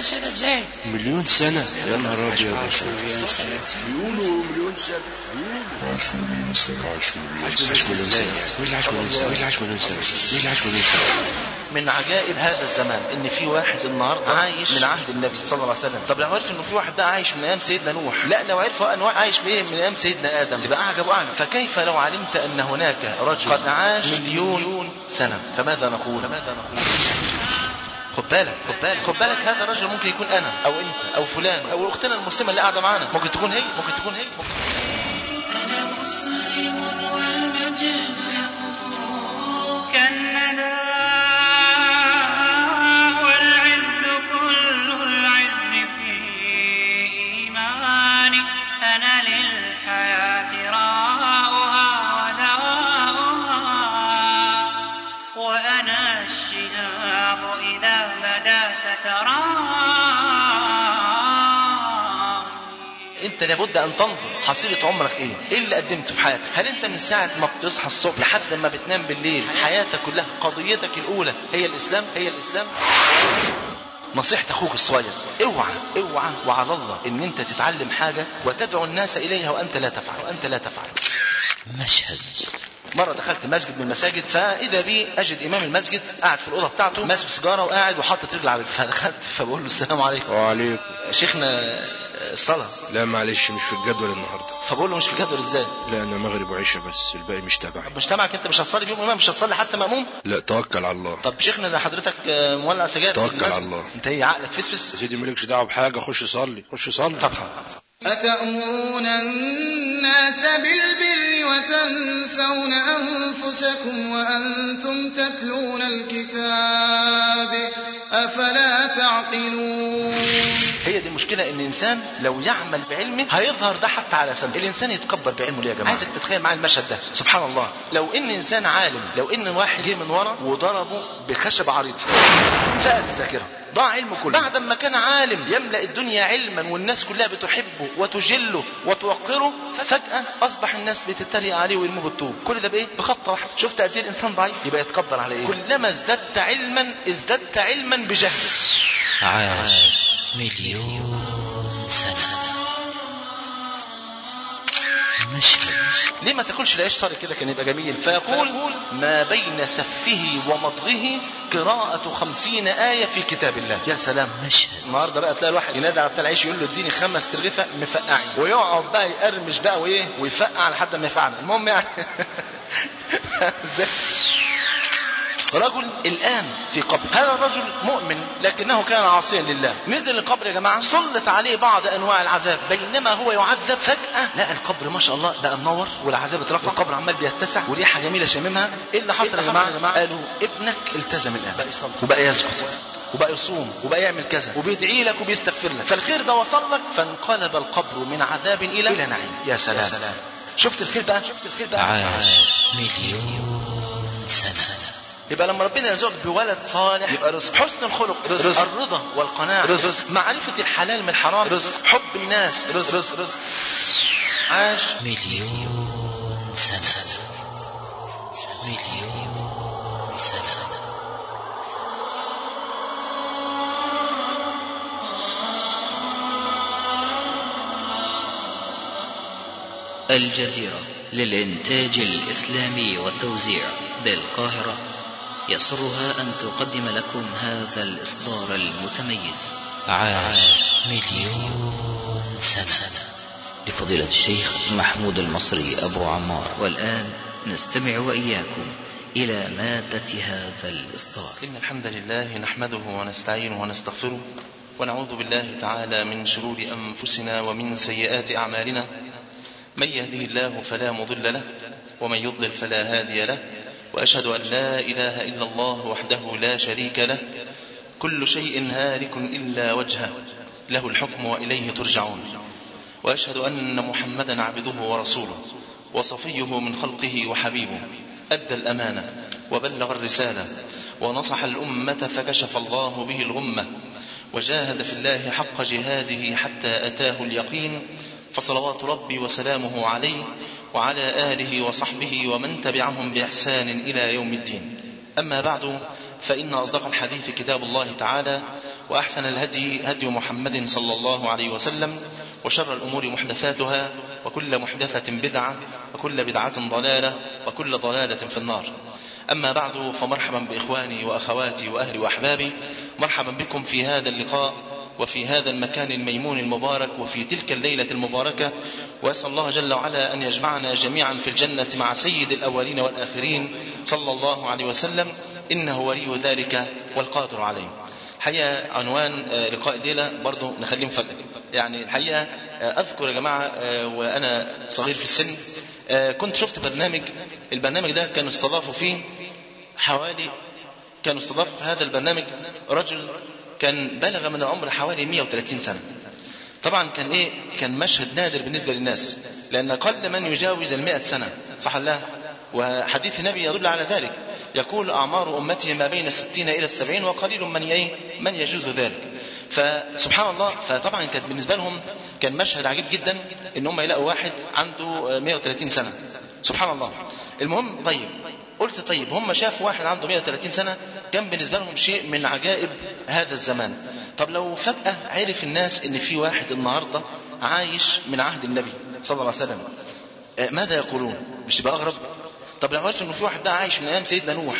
مليون سنة ازاي مليون سنة يا نهار ابيض مليون سنة بيقولوا مليون سنة عاش مليون سنة عاش مليون عاش مليون سنة مين اللي عاش مليون سنة مين اللي عاش مليون سنة مين اللي عاش مليون سنة من عجائب هذا الزمان ان في واحد النهارده عايش من عهد النبي صلى الله عليه وسلم طب لو عرف انه في واحد ده عايش من ايام سيدنا نوح لا لو عرف ان واحد عايش بايه من ايام سيدنا ادم تبقى اعجب واعجب فكيف لو علمت ان هناك رجل قد عاش مليون سنه فماذا نقول فماذا نقول خد بالك خد بالك خد بالك هذا الرجل ممكن يكون انا او انت او فلان او اختنا المسلمه اللي قاعده معانا ممكن تكون هي ممكن تكون هي ممكن أنا مسلم والمجد يقطر كالندى والعز كل العز في إيماني أنا للحياة راؤها ودواؤها وأنا الشهاب إذا بدا ستراني انت لابد ان تنظر حصيلة عمرك ايه ايه اللي قدمته في حياتك هل انت من ساعة ما بتصحى الصبح لحد ما بتنام بالليل حياتك كلها قضيتك الاولى هي الاسلام هي الاسلام نصيحة اخوك الصغير اوعى اوعى وعلى الله ان انت تتعلم حاجة وتدعو الناس اليها وانت لا تفعل وانت لا تفعل مشهد مرة دخلت مسجد من المساجد فإذا بي أجد إمام المسجد قاعد في الأوضة بتاعته ماسك سيجارة وقاعد وحاطط رجل على رجل فدخلت فبقول له السلام عليكم وعليكم شيخنا الصلاة لا معلش مش في الجدول النهارده فبقول له مش في الجدول ازاي لا انا مغرب وعشاء بس الباقي مش تبعي مش تبعك انت مش هتصلي فيهم امام مش هتصلي حتى مأموم لا توكل على الله طب شيخنا ده حضرتك آه، مولع سجاير في توكل المسجد. على الله. انت ايه عقلك يا فسفس سيدي مالكش دعوه بحاجه خش صلي خش صلي طبعا أتأمرون الناس بالبر وتنسون أنفسكم وأنتم تتلون الكتاب أفلا تعقلون هي دي المشكله ان الانسان لو يعمل بعلمه هيظهر ده حتى على سمع الانسان يتكبر بعلمه ليه يا جماعه عايزك تتخيل معايا المشهد ده سبحان الله لو ان انسان عالم لو ان واحد جه من ورا وضربه بخشب عريض فقد الذاكره ضاع علمه كله بعد ما كان عالم يملا الدنيا علما والناس كلها بتحبه وتجله وتوقره فجاه اصبح الناس بتتريق عليه ويرموه بالطوب كل ده بايه بخطه واحده شفت قد ايه الانسان ضعيف يبقى يتكبر على ايه كلما ازددت علما ازددت علما بجهل عاش مليون سنة مشهد ليه ما تاكلش العيش طري كده كان يبقى جميل فيقول ما بين سفه ومضغه قراءة خمسين آية في كتاب الله يا سلام مشهد النهارده بقى تلاقي الواحد ينادي على بتاع العيش يقول له اديني خمس ترغيفه مفقعين ويقعد بقى يقرمش بقى وايه ويفقع لحد ما يفعل المهم يعني ازاي رجل الآن في قبر هذا الرجل مؤمن لكنه كان عاصيا لله نزل القبر يا جماعة سلط عليه بعض أنواع العذاب بينما هو يعذب فجأة لقى القبر ما شاء الله بقى منور والعذاب اترفع القبر عمال بيتسع وريحة جميلة شاممها ايه اللي حصل يا جماعة قالوا ابنك التزم الآن بقى يصلي وبقى يسجد وبقى يصوم وبقى يعمل كذا وبيدعي لك وبيستغفر لك فالخير ده وصل لك فانقلب القبر من عذاب الى الى نعيم يا سلام, يا سلام. شفت الخير بقى شفت الخير بقى عاش مليون سنة يبقى لما ربنا يرزقك بولد صالح يبقى رزق حسن الخلق رزق, رزق. الرضا والقناعة رزق معرفة الحلال من الحرام رزق حب الناس رزق رزق, رزق. عاش مليون سنة مليون سنة الجزيرة للإنتاج الإسلامي والتوزيع بالقاهرة يسرها أن تقدم لكم هذا الإصدار المتميز عاش مليون سنة لفضيلة الشيخ محمود المصري أبو عمار والآن نستمع وإياكم إلى مادة هذا الإصدار إن الحمد لله نحمده ونستعينه ونستغفره ونعوذ بالله تعالى من شرور أنفسنا ومن سيئات أعمالنا من يهده الله فلا مضل له ومن يضلل فلا هادي له وأشهد أن لا إله إلا الله وحده لا شريك له كل شيء هالك إلا وجهه له الحكم وإليه ترجعون وأشهد أن محمدا عبده ورسوله وصفيه من خلقه وحبيبه أدى الأمانة وبلغ الرسالة ونصح الأمة فكشف الله به الغمة وجاهد في الله حق جهاده حتى أتاه اليقين فصلوات ربي وسلامه عليه وعلى آله وصحبه ومن تبعهم بإحسان إلى يوم الدين أما بعد فإن أصدق الحديث كتاب الله تعالى وأحسن الهدي هدي محمد صلى الله عليه وسلم وشر الأمور محدثاتها وكل محدثة بدعة وكل بدعة ضلالة وكل ضلالة في النار أما بعد فمرحبا بإخواني وأخواتي وأهلي وأحبابي مرحبا بكم في هذا اللقاء وفي هذا المكان الميمون المبارك وفي تلك الليلة المباركة وأسأل الله جل وعلا أن يجمعنا جميعا في الجنة مع سيد الأولين والآخرين صلى الله عليه وسلم إنه ولي ذلك والقادر عليه حقيقة عنوان لقاء الليلة برضو نخليه مفاجأة يعني الحقيقة أذكر يا جماعة وأنا صغير في السن كنت شفت برنامج البرنامج ده كان استضافوا فيه حوالي كان استضاف في هذا البرنامج رجل كان بلغ من العمر حوالي 130 سنة طبعا كان ايه كان مشهد نادر بالنسبة للناس لأن قل من يجاوز المئة سنة صح الله وحديث النبي يدل على ذلك يقول أعمار أمتي ما بين الستين إلى السبعين وقليل من ايه من يجوز ذلك فسبحان الله فطبعا كانت بالنسبة لهم كان مشهد عجيب جدا ان هم يلاقوا واحد عنده 130 سنة سبحان الله المهم طيب قلت طيب هم شافوا واحد عنده 130 سنة كان بالنسبة لهم شيء من عجائب هذا الزمان طب لو فجأة عرف الناس ان في واحد النهاردة عايش من عهد النبي صلى الله عليه وسلم ماذا يقولون مش تبقى أغرب طب لو عرف انه في واحد ده عايش من ايام سيدنا نوح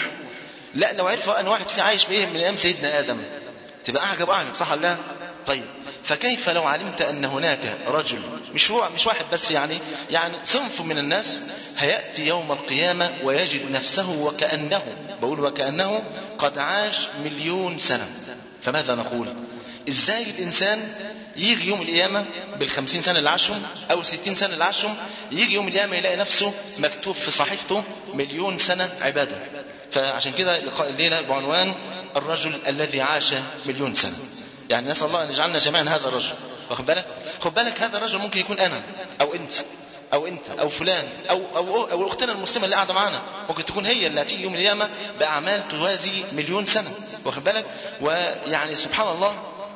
لا لو عرف ان واحد فيه عايش بايه من ايام سيدنا ادم تبقى اعجب اعجب صح ولا لا طيب فكيف لو علمت ان هناك رجل مش هو مش واحد بس يعني يعني صنف من الناس هياتي يوم القيامه ويجد نفسه وكانه بقول وكانه قد عاش مليون سنه فماذا نقول ازاي الانسان يجي يوم القيامة بالخمسين سنة اللي عاشهم او ستين سنة اللي عاشهم يجي يوم القيامة يلاقي نفسه مكتوب في صحيفته مليون سنة عبادة فعشان كده لقاء الليلة بعنوان الرجل الذي عاش مليون سنة يعني نسأل الله ان يجعلنا جميعا هذا الرجل واخد بالك خد بالك هذا الرجل ممكن يكون انا او انت او انت او فلان او او او اختنا المسلمه اللي قاعده معانا ممكن تكون هي اللي هتيجي يوم القيامه باعمال توازي مليون سنه واخد بالك ويعني سبحان الله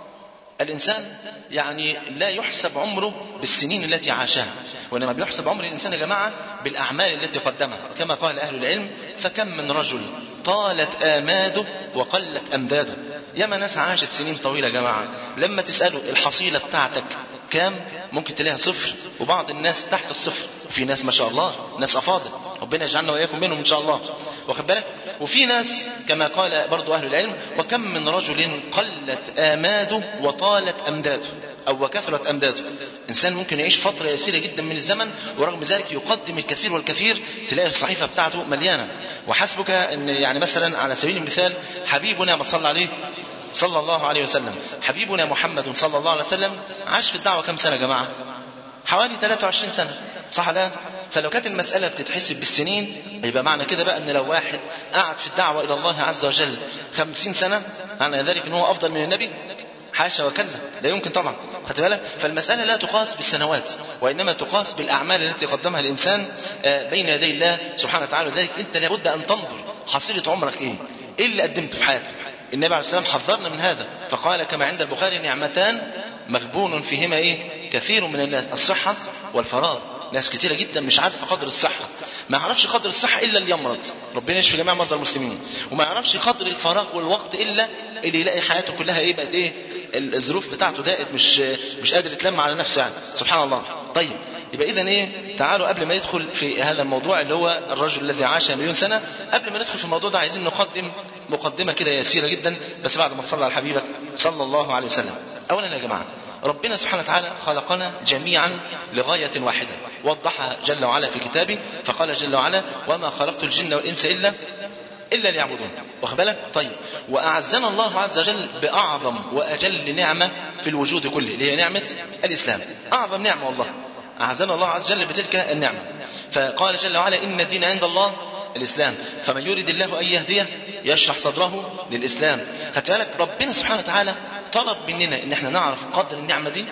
الإنسان يعني لا يحسب عمره بالسنين التي عاشها وإنما بيحسب عمر الإنسان يا جماعة بالأعمال التي قدمها كما قال أهل العلم فكم من رجل طالت آماده وقلت أمداده ياما ناس عاشت سنين طويلة يا جماعة لما تسألوا الحصيلة بتاعتك كام ممكن تلاقيها صفر وبعض الناس تحت الصفر وفي ناس ما شاء الله ناس أفاضل ربنا يجعلنا وإياكم منهم إن شاء الله واخد بالك وفي ناس كما قال برضو أهل العلم وكم من رجل قلت آماده وطالت أمداده أو وكثرت أمداده إنسان ممكن يعيش فترة يسيرة جدا من الزمن ورغم ذلك يقدم الكثير والكثير تلاقي الصحيفة بتاعته مليانة وحسبك أن يعني مثلا على سبيل المثال حبيبنا ما تصلى عليه صلى الله عليه وسلم حبيبنا محمد صلى الله عليه وسلم عاش في الدعوة كم سنة يا جماعة حوالي 23 سنة صح لا فلو كانت المسألة بتتحسب بالسنين يبقى معنى كده بقى ان لو واحد قعد في الدعوة الى الله عز وجل 50 سنة معنى ذلك ان هو افضل من النبي حاشا وكلا لا يمكن طبعا خدت بالك فالمسألة لا تقاس بالسنوات وإنما تقاس بالأعمال التي قدمها الإنسان بين يدي الله سبحانه وتعالى ذلك أنت لابد أن تنظر حصيلة عمرك إيه إيه اللي قدمته في حياتك النبي عليه السلام حذرنا من هذا فقال كما عند البخاري نعمتان مغبون فيهما ايه كثير من الناس الصحة والفراغ ناس كتيرة جدا مش عارفة قدر الصحة ما يعرفش قدر الصحة إلا اللي يمرض ربنا يشفي جميع مرضى المسلمين وما يعرفش قدر الفراغ والوقت إلا اللي يلاقي حياته كلها ايه بقت ايه الظروف بتاعته ضاقت مش مش قادر يتلم على نفسه يعني سبحان الله طيب يبقى اذا ايه تعالوا قبل ما يدخل في هذا الموضوع اللي هو الرجل الذي عاش مليون سنه قبل ما ندخل في الموضوع ده عايزين نقدم مقدمه كده يسيره جدا بس بعد ما تصلي على حبيبك صلى الله عليه وسلم اولا يا جماعه ربنا سبحانه وتعالى خلقنا جميعا لغاية واحدة وضحها جل وعلا في كتابه فقال جل وعلا وما خلقت الجن والإنس إلا إلا ليعبدون واخد بالك طيب وأعزنا الله عز وجل بأعظم وأجل نعمة في الوجود كله اللي هي نعمة الإسلام أعظم نعمة والله أعزنا الله عز وجل بتلك النعمة فقال جل وعلا إن الدين عند الله الإسلام فمن يريد الله أن يهديه يشرح صدره للإسلام خدت بالك ربنا سبحانه وتعالى طلب مننا ان احنا نعرف قدر النعمة دي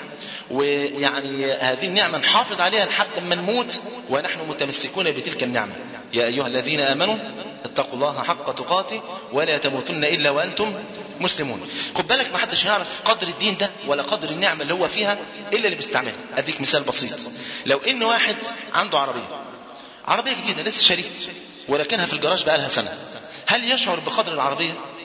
ويعني هذه النعمة نحافظ عليها لحد ما نموت ونحن متمسكون بتلك النعمة يا أيها الذين آمنوا اتقوا الله حق تقاته ولا تموتن إلا وأنتم مسلمون خد بالك ما حدش يعرف قدر الدين ده ولا قدر النعمة اللي هو فيها إلا اللي بيستعملها أديك مثال بسيط لو إن واحد عنده عربية عربية جديدة لسه شاريها ولكنها في الجراج بقى لها سنة هل يشعر بقدر العربية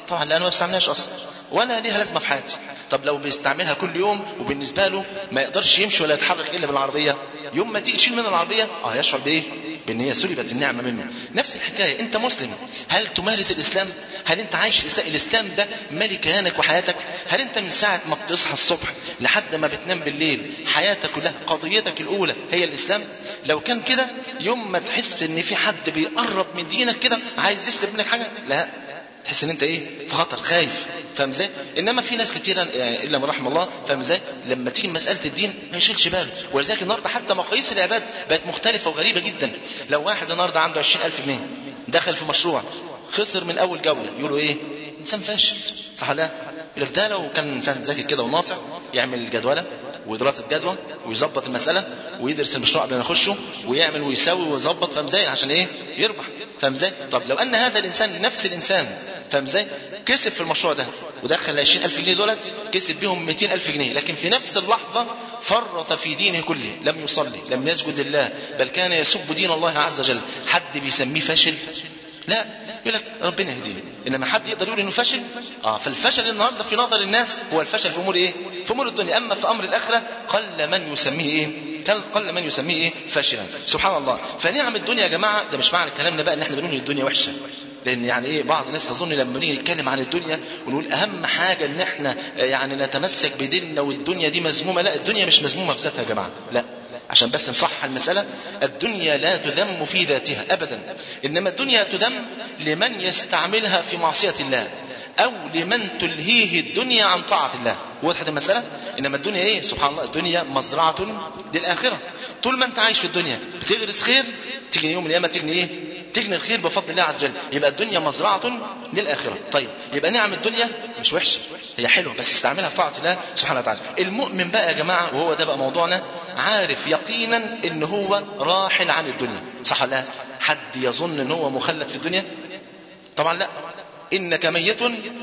طبعا لانه ما بيستعملهاش اصلا ولا ليها لازمه في حياتي طب لو بيستعملها كل يوم وبالنسبه له ما يقدرش يمشي ولا يتحرك الا بالعربيه يوم ما تيجي تشيل منه العربيه اه يشعر بايه بان هي سلبت النعمه منه نفس الحكايه انت مسلم هل تمارس الاسلام هل انت عايش الاسلام الاسلام ده مالي كيانك وحياتك هل انت من ساعه ما بتصحى الصبح لحد ما بتنام بالليل حياتك كلها قضيتك الاولى هي الاسلام لو كان كده يوم ما تحس ان في حد بيقرب من دينك كده عايز يسلب منك حاجه لا تحس ان انت ايه في خطر خايف فاهم ازاي انما في ناس كتيرا آه، الا من رحم الله فاهم ازاي لما تيجي مساله الدين ما يشيلش باله ولذلك النهارده حتى مقاييس العباد بقت مختلفه وغريبه جدا لو واحد النهارده عنده 20000 جنيه دخل في مشروع خسر من اول جوله يقولوا ايه انسان فاشل صح لا يقول لك ده لو كان انسان ذكي كده وناصع يعمل جدوله ودراسه جدوى ويظبط المساله ويدرس المشروع قبل ما يخشه ويعمل ويساوي ويظبط فاهم ازاي عشان ايه يربح فاهم ازاي طب لو ان هذا الانسان نفس الانسان فاهم ازاي كسب في المشروع ده ودخل 20000 جنيه دولت كسب بيهم 200000 جنيه لكن في نفس اللحظه فرط في دينه كله لم يصلي لم يسجد لله بل كان يسب دين الله عز وجل حد بيسميه فاشل لا يقول لك ربنا يهديه انما حد يقدر يقول انه فشل اه فالفشل النهارده في نظر الناس هو الفشل في امور ايه في امور الدنيا اما في امر الاخره قل من يسميه ايه كان قل من يسميه ايه فاشلا سبحان الله فنعم الدنيا يا جماعه ده مش معنى كلامنا بقى ان احنا بنقول ان الدنيا وحشه لان يعني ايه بعض الناس تظن لما نيجي نتكلم عن الدنيا ونقول اهم حاجه ان احنا آه، يعني نتمسك بديننا والدنيا دي مذمومه لا الدنيا مش مذمومه في ذاتها يا جماعه لا عشان بس نصح المسألة الدنيا لا تذم في ذاتها أبدا إنما الدنيا تذم لمن يستعملها في معصية الله أو لمن تلهيه الدنيا عن طاعة الله وضحت المسألة إنما الدنيا إيه سبحان الله الدنيا مزرعة للآخرة طول ما أنت عايش في الدنيا بتغرس خير تيجي يوم القيامة تجني إيه تجني الخير بفضل الله عز وجل يبقى الدنيا مزرعة للآخرة طيب يبقى نعم الدنيا مش وحشة هي حلوة بس استعملها في طاعة الله سبحانه وتعالى المؤمن بقى يا جماعة وهو ده بقى موضوعنا عارف يقينا ان هو راحل عن الدنيا صح ولا لا حد يظن ان هو مخلد في الدنيا طبعا لا انك ميت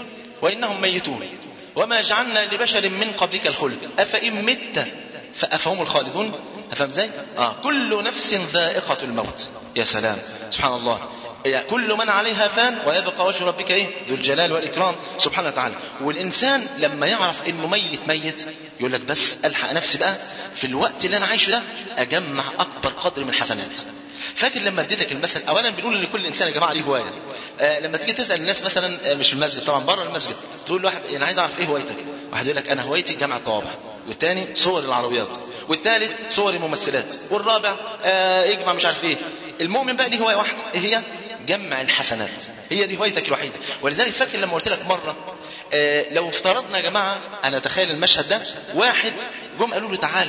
وانهم ميتون وما جعلنا لبشر من قبلك الخلد افان مت فافهم الخالدون افهم ازاي اه كل نفس ذائقه الموت يا سلام سبحان الله يعني كل من عليها فان ويبقى وجه ربك ايه ذو الجلال والاكرام سبحانه وتعالى والانسان لما يعرف انه ميت ميت يقول لك بس الحق نفسي بقى في الوقت اللي انا عايشه ده اجمع اكبر قدر من الحسنات فاكر لما اديتك المثل اولا بنقول لكل انسان يا جماعه ليه هوايه آه لما تيجي تسال الناس مثلا آه مش في المسجد طبعا بره المسجد تقول لواحد انا عايز اعرف ايه هوايتك واحد يقول لك انا هوايتي جمع الطوابع والثاني صور العربيات والثالث صور الممثلات والرابع آه يجمع مش عارف ايه المؤمن بقى ليه هوايه واحده ايه هي جمع الحسنات هي دي هوايتك الوحيده ولذلك فاكر لما قلت لك مره آه لو افترضنا يا جماعه انا اتخيل المشهد ده واحد جم قالوا له تعالى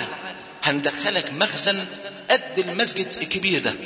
هندخلك مخزن قد المسجد الكبير ده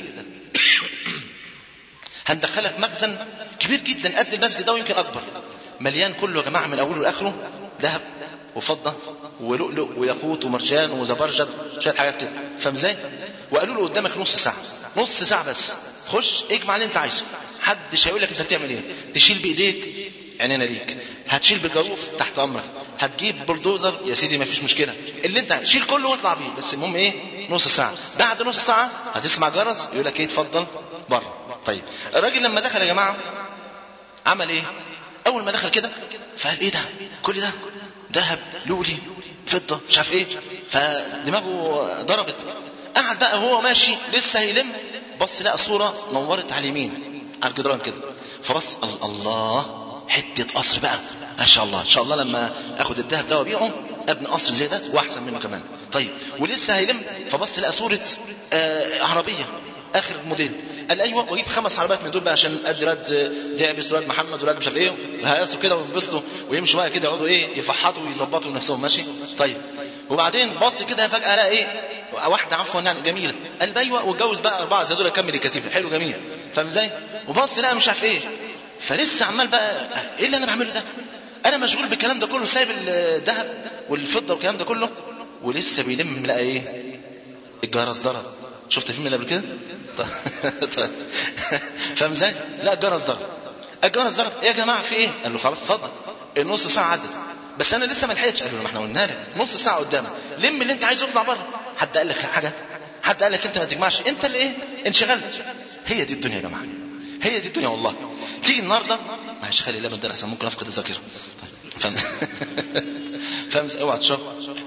هندخلك مخزن كبير جدا قد المسجد ده ويمكن اكبر مليان كله يا جماعه من اوله لاخره ذهب وفضه ولؤلؤ وياقوت ومرجان وزبرجد شويه حاجات كده فاهم ازاي؟ وقالوا له قدامك نص ساعه نص ساعه بس خش اجمع اللي انت عايزه محدش هيقول لك انت بتعمل ايه تشيل بايديك عينينا ليك هتشيل بالجاروف تحت امرك هتجيب بلدوزر يا سيدي ما فيش مشكله اللي انت شيل كله واطلع بيه بس المهم ايه نص ساعه بعد نص ساعه هتسمع جرس يقول لك ايه اتفضل بره طيب الراجل لما دخل يا جماعه عمل ايه اول ما دخل كده فقال ايه ده كل ده ذهب لولي فضه مش عارف ايه فدماغه ضربت قعد بقى وهو ماشي لسه هيلم بص لقى صوره نورت على اليمين على الجدران كده فبص ال- الله حته قصر بقى ما شاء الله ان شاء الله لما اخد الذهب ده وابيعه ابني قصر زي ده واحسن منه كمان طيب ولسه هيلم فبص لقى صوره آه عربيه اخر موديل قال ايوه واجيب خمس عربيات من دول بقى عشان ادي راد دعبس وراد محمد وراد مش عارف ايه هيقصوا كده وينبسطوا ويمشوا بقى كده يقعدوا ايه يفحطوا ويظبطوا نفسهم ماشي طيب وبعدين بص كده فجاه لقى ايه واحده عفوا يعني جميله قال ايوه واتجوز بقى اربعه زي دول كمل الكتيبه حلو جميل فاهم ازاي وبص لقى مش عارف ايه فلسه عمال بقى ايه اللي انا بعمله ده انا مشغول بالكلام ده كله سايب الذهب والفضه والكلام ده كله ولسه بيلم لقى ايه الجرس ضرب شفت فيلم اللي قبل كده طيب فاهم ازاي لا الجرس ضرب الجرس ضرب ايه يا جماعه في ايه قال له خلاص اتفضل النص ساعه عدت بس انا لسه ما لحقتش قال له ما احنا قلنا لك نص ساعه قدامك لم اللي انت عايزه يطلع بره حد قال لك حاجه حد قال لك انت ما تجمعش انت اللي ايه انشغلت هي دي الدنيا يا جماعه هي دي الدنيا والله تيجي النهارده معلش خلي الله من الدرس ممكن افقد الذاكره طيب فاهم فاهم ازاي اوعى تشرب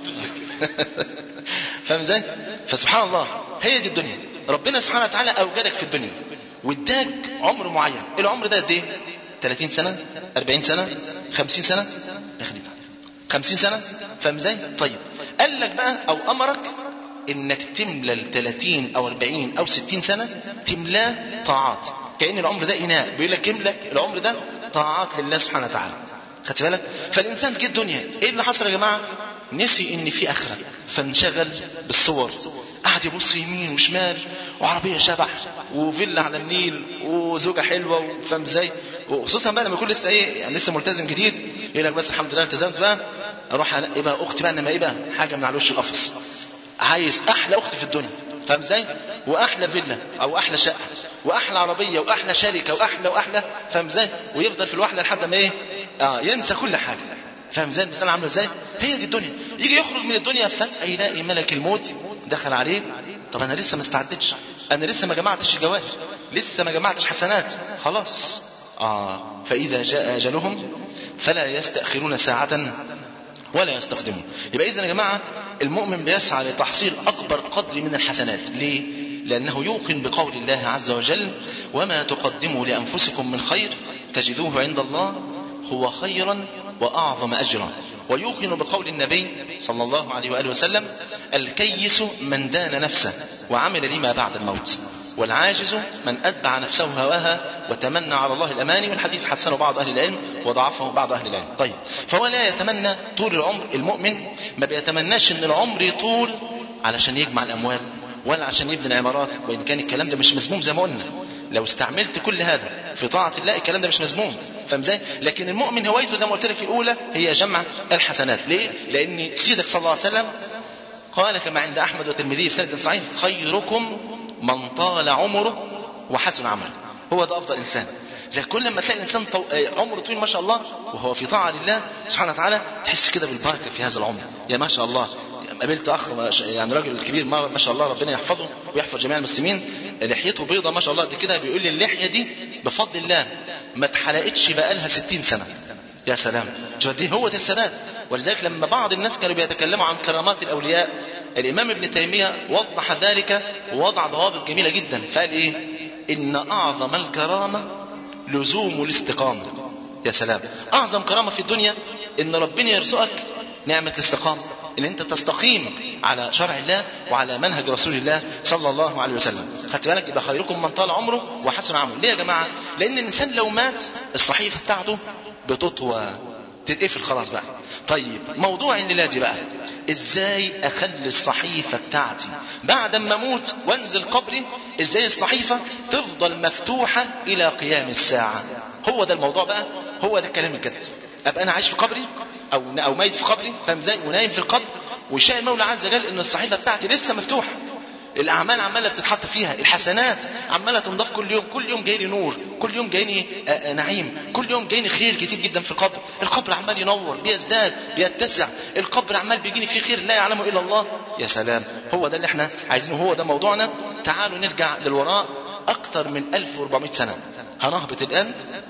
فاهم ازاي فسبحان الله هي دي الدنيا ربنا سبحانه وتعالى اوجدك في الدنيا واداك عمر معين العمر ده قد ايه 30 سنه 40 سنه 50 سنه يا خليل 50 سنه فاهم ازاي طيب قال لك بقى او امرك انك تملى ال 30 او 40 او 60 سنه تملاه طاعات كان العمر ده اناء بيقول لك املى العمر ده طاعات لله سبحانه وتعالى خدت بالك فالانسان جه الدنيا ايه اللي حصل يا جماعه نسي ان في اخره فانشغل بالصور قعد يبص يمين وشمال وعربيه شبح وفيلا على النيل وزوجه حلوه وفاهم ازاي وخصوصا بقى لما يكون لسه ايه يعني لسه ملتزم جديد يقول لك بس الحمد لله التزمت بقى اروح انقي بقى اختي بقى انما ايه بقى حاجه من على وش القفص عايز احلى اخت في الدنيا فاهم ازاي واحلى فيلا او احلى شقه واحلى عربيه واحلى شركه واحلى واحلى فاهم ازاي ويفضل في الوحده لحد ما ايه اه ينسى كل حاجه فاهم ازاي المساله عامله ازاي هي دي الدنيا يجي يخرج من الدنيا فجاه يلاقي ملك الموت دخل عليه طب انا لسه ما استعدتش انا لسه ما جمعتش الجواهر لسه ما جمعتش حسنات خلاص اه فاذا جاء اجلهم فلا يستاخرون ساعه ولا يستخدمون يبقى اذا يا جماعه المؤمن بيسعى لتحصيل اكبر قدر من الحسنات ليه لانه يوقن بقول الله عز وجل وما تقدموا لانفسكم من خير تجدوه عند الله هو خيرا واعظم اجرا ويوقن بقول النبي صلى الله عليه واله وسلم الكيس من دان نفسه وعمل لما بعد الموت والعاجز من اتبع نفسه هواها وتمنى على الله الاماني والحديث حسنه بعض اهل العلم وضعفه بعض اهل العلم طيب فهو لا يتمنى طول العمر المؤمن ما بيتمناش ان العمر يطول علشان يجمع الاموال ولا عشان يبني العمارات وان كان الكلام ده مش مذموم زي ما قلنا لو استعملت كل هذا في طاعة الله الكلام ده مش مذموم فاهم ازاي؟ لكن المؤمن هوايته زي ما قلت لك الأولى هي جمع الحسنات، ليه؟ لأن سيدك صلى الله عليه وسلم قال كما عند أحمد والترمذي في سند صحيح خيركم من طال عمره وحسن عمله. هو ده أفضل إنسان. زي كل ما تلاقي الإنسان طو... عمره طويل ما شاء الله وهو في طاعة لله سبحانه وتعالى تحس كده بالبركة في هذا العمر. يا ما شاء الله قابلت اخ يعني راجل كبير ما شاء الله ربنا يحفظه ويحفظ جميع المسلمين لحيته بيضة ما شاء الله قد كده بيقول لي اللحيه دي بفضل الله ما اتحلقتش بقالها 60 سنه يا سلام شوف دي هو ده الثبات ولذلك لما بعض الناس كانوا بيتكلموا عن كرامات الاولياء الامام ابن تيميه وضح ذلك ووضع ضوابط جميله جدا فقال ايه ان اعظم الكرامه لزوم الاستقامه يا سلام اعظم كرامه في الدنيا ان ربنا يرزقك نعمة الاستقامة ان انت تستقيم على شرع الله وعلى منهج رسول الله صلى الله عليه وسلم خدت بالك يبقى خيركم من طال عمره وحسن عمله ليه يا جماعة لان الانسان لو مات الصحيفة بتاعته بتطوى تتقفل خلاص بقى طيب موضوع الليلة دي بقى ازاي اخلي الصحيفة بتاعتي بعد ما اموت وانزل قبري ازاي الصحيفة تفضل مفتوحة الى قيام الساعة هو ده الموضوع بقى هو ده الكلام الجد ابقى انا عايش في قبري او او ميت في قبري فاهم ازاي ونايم في القبر وشاء المولى عز وجل ان الصحيفه بتاعتي لسه مفتوحه الاعمال عماله بتتحط فيها الحسنات عماله تنضاف كل يوم كل يوم جاي لي نور كل يوم جاي لي نعيم كل يوم جاي لي خير كتير جدا في القبر القبر عمال ينور بيزداد بيتسع القبر عمال بيجيني فيه خير لا يعلمه الا الله يا سلام هو ده اللي احنا عايزينه هو ده موضوعنا تعالوا نرجع للوراء اكثر من 1400 سنه هنهبط الان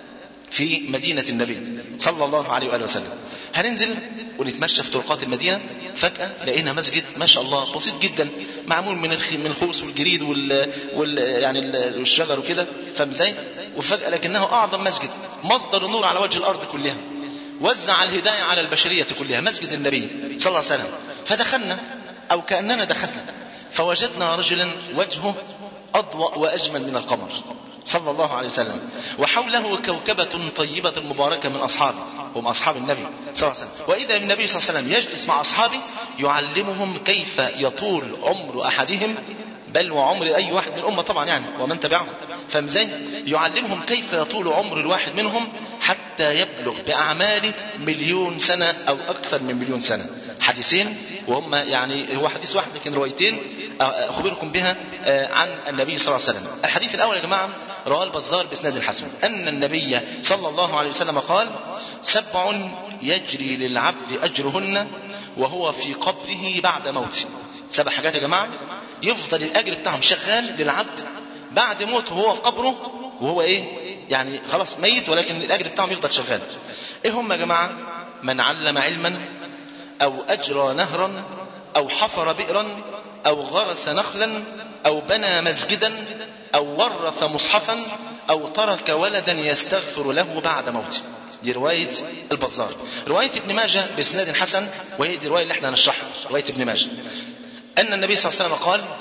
في مدينة النبي صلى الله عليه وآله وسلم هننزل ونتمشى في طرقات المدينة فجأة لقينا مسجد ما شاء الله بسيط جدا معمول من الخ... من الخوص والجريد وال, وال... يعني ال... والشجر وكده فاهم ازاي؟ وفجأة لكنه أعظم مسجد مصدر النور على وجه الأرض كلها وزع الهداية على البشرية كلها مسجد النبي صلى الله عليه وسلم فدخلنا أو كأننا دخلنا فوجدنا رجلا وجهه أضوأ وأجمل من القمر صلى الله عليه وسلم وحوله كوكبة طيبة مباركة من أصحابه هم أصحاب النبي صلى الله عليه وسلم وإذا النبي صلى الله عليه وسلم يجلس مع أصحابه يعلمهم كيف يطول عمر أحدهم بل وعمر أي واحد من الأمة طبعا يعني ومن تبعهم فاهم ازاي؟ يعلمهم كيف يطول عمر الواحد منهم حتى يبلغ بأعماله مليون سنة أو أكثر من مليون سنة حديثين وهم يعني هو حديث واحد لكن روايتين أخبركم بها عن النبي صلى الله عليه وسلم الحديث الأول يا جماعة رواه البزار بإسناد الحسن أن النبي صلى الله عليه وسلم قال سبع يجري للعبد أجرهن وهو في قبره بعد موته سبع حاجات يا جماعة يفضل الأجر بتاعهم شغال للعبد بعد موته وهو في قبره وهو إيه يعني خلاص ميت ولكن الاجر بتاعهم يفضل شغال ايه هم يا جماعه من علم علما او اجرى نهرا او حفر بئرا او غرس نخلا او بنى مسجدا او ورث مصحفا او ترك ولدا يستغفر له بعد موته دي رواية البزار رواية ابن ماجه بإسناد حسن وهي دي الرواية اللي احنا هنشرحها رواية ابن ماجه أن النبي صلى الله عليه وسلم قال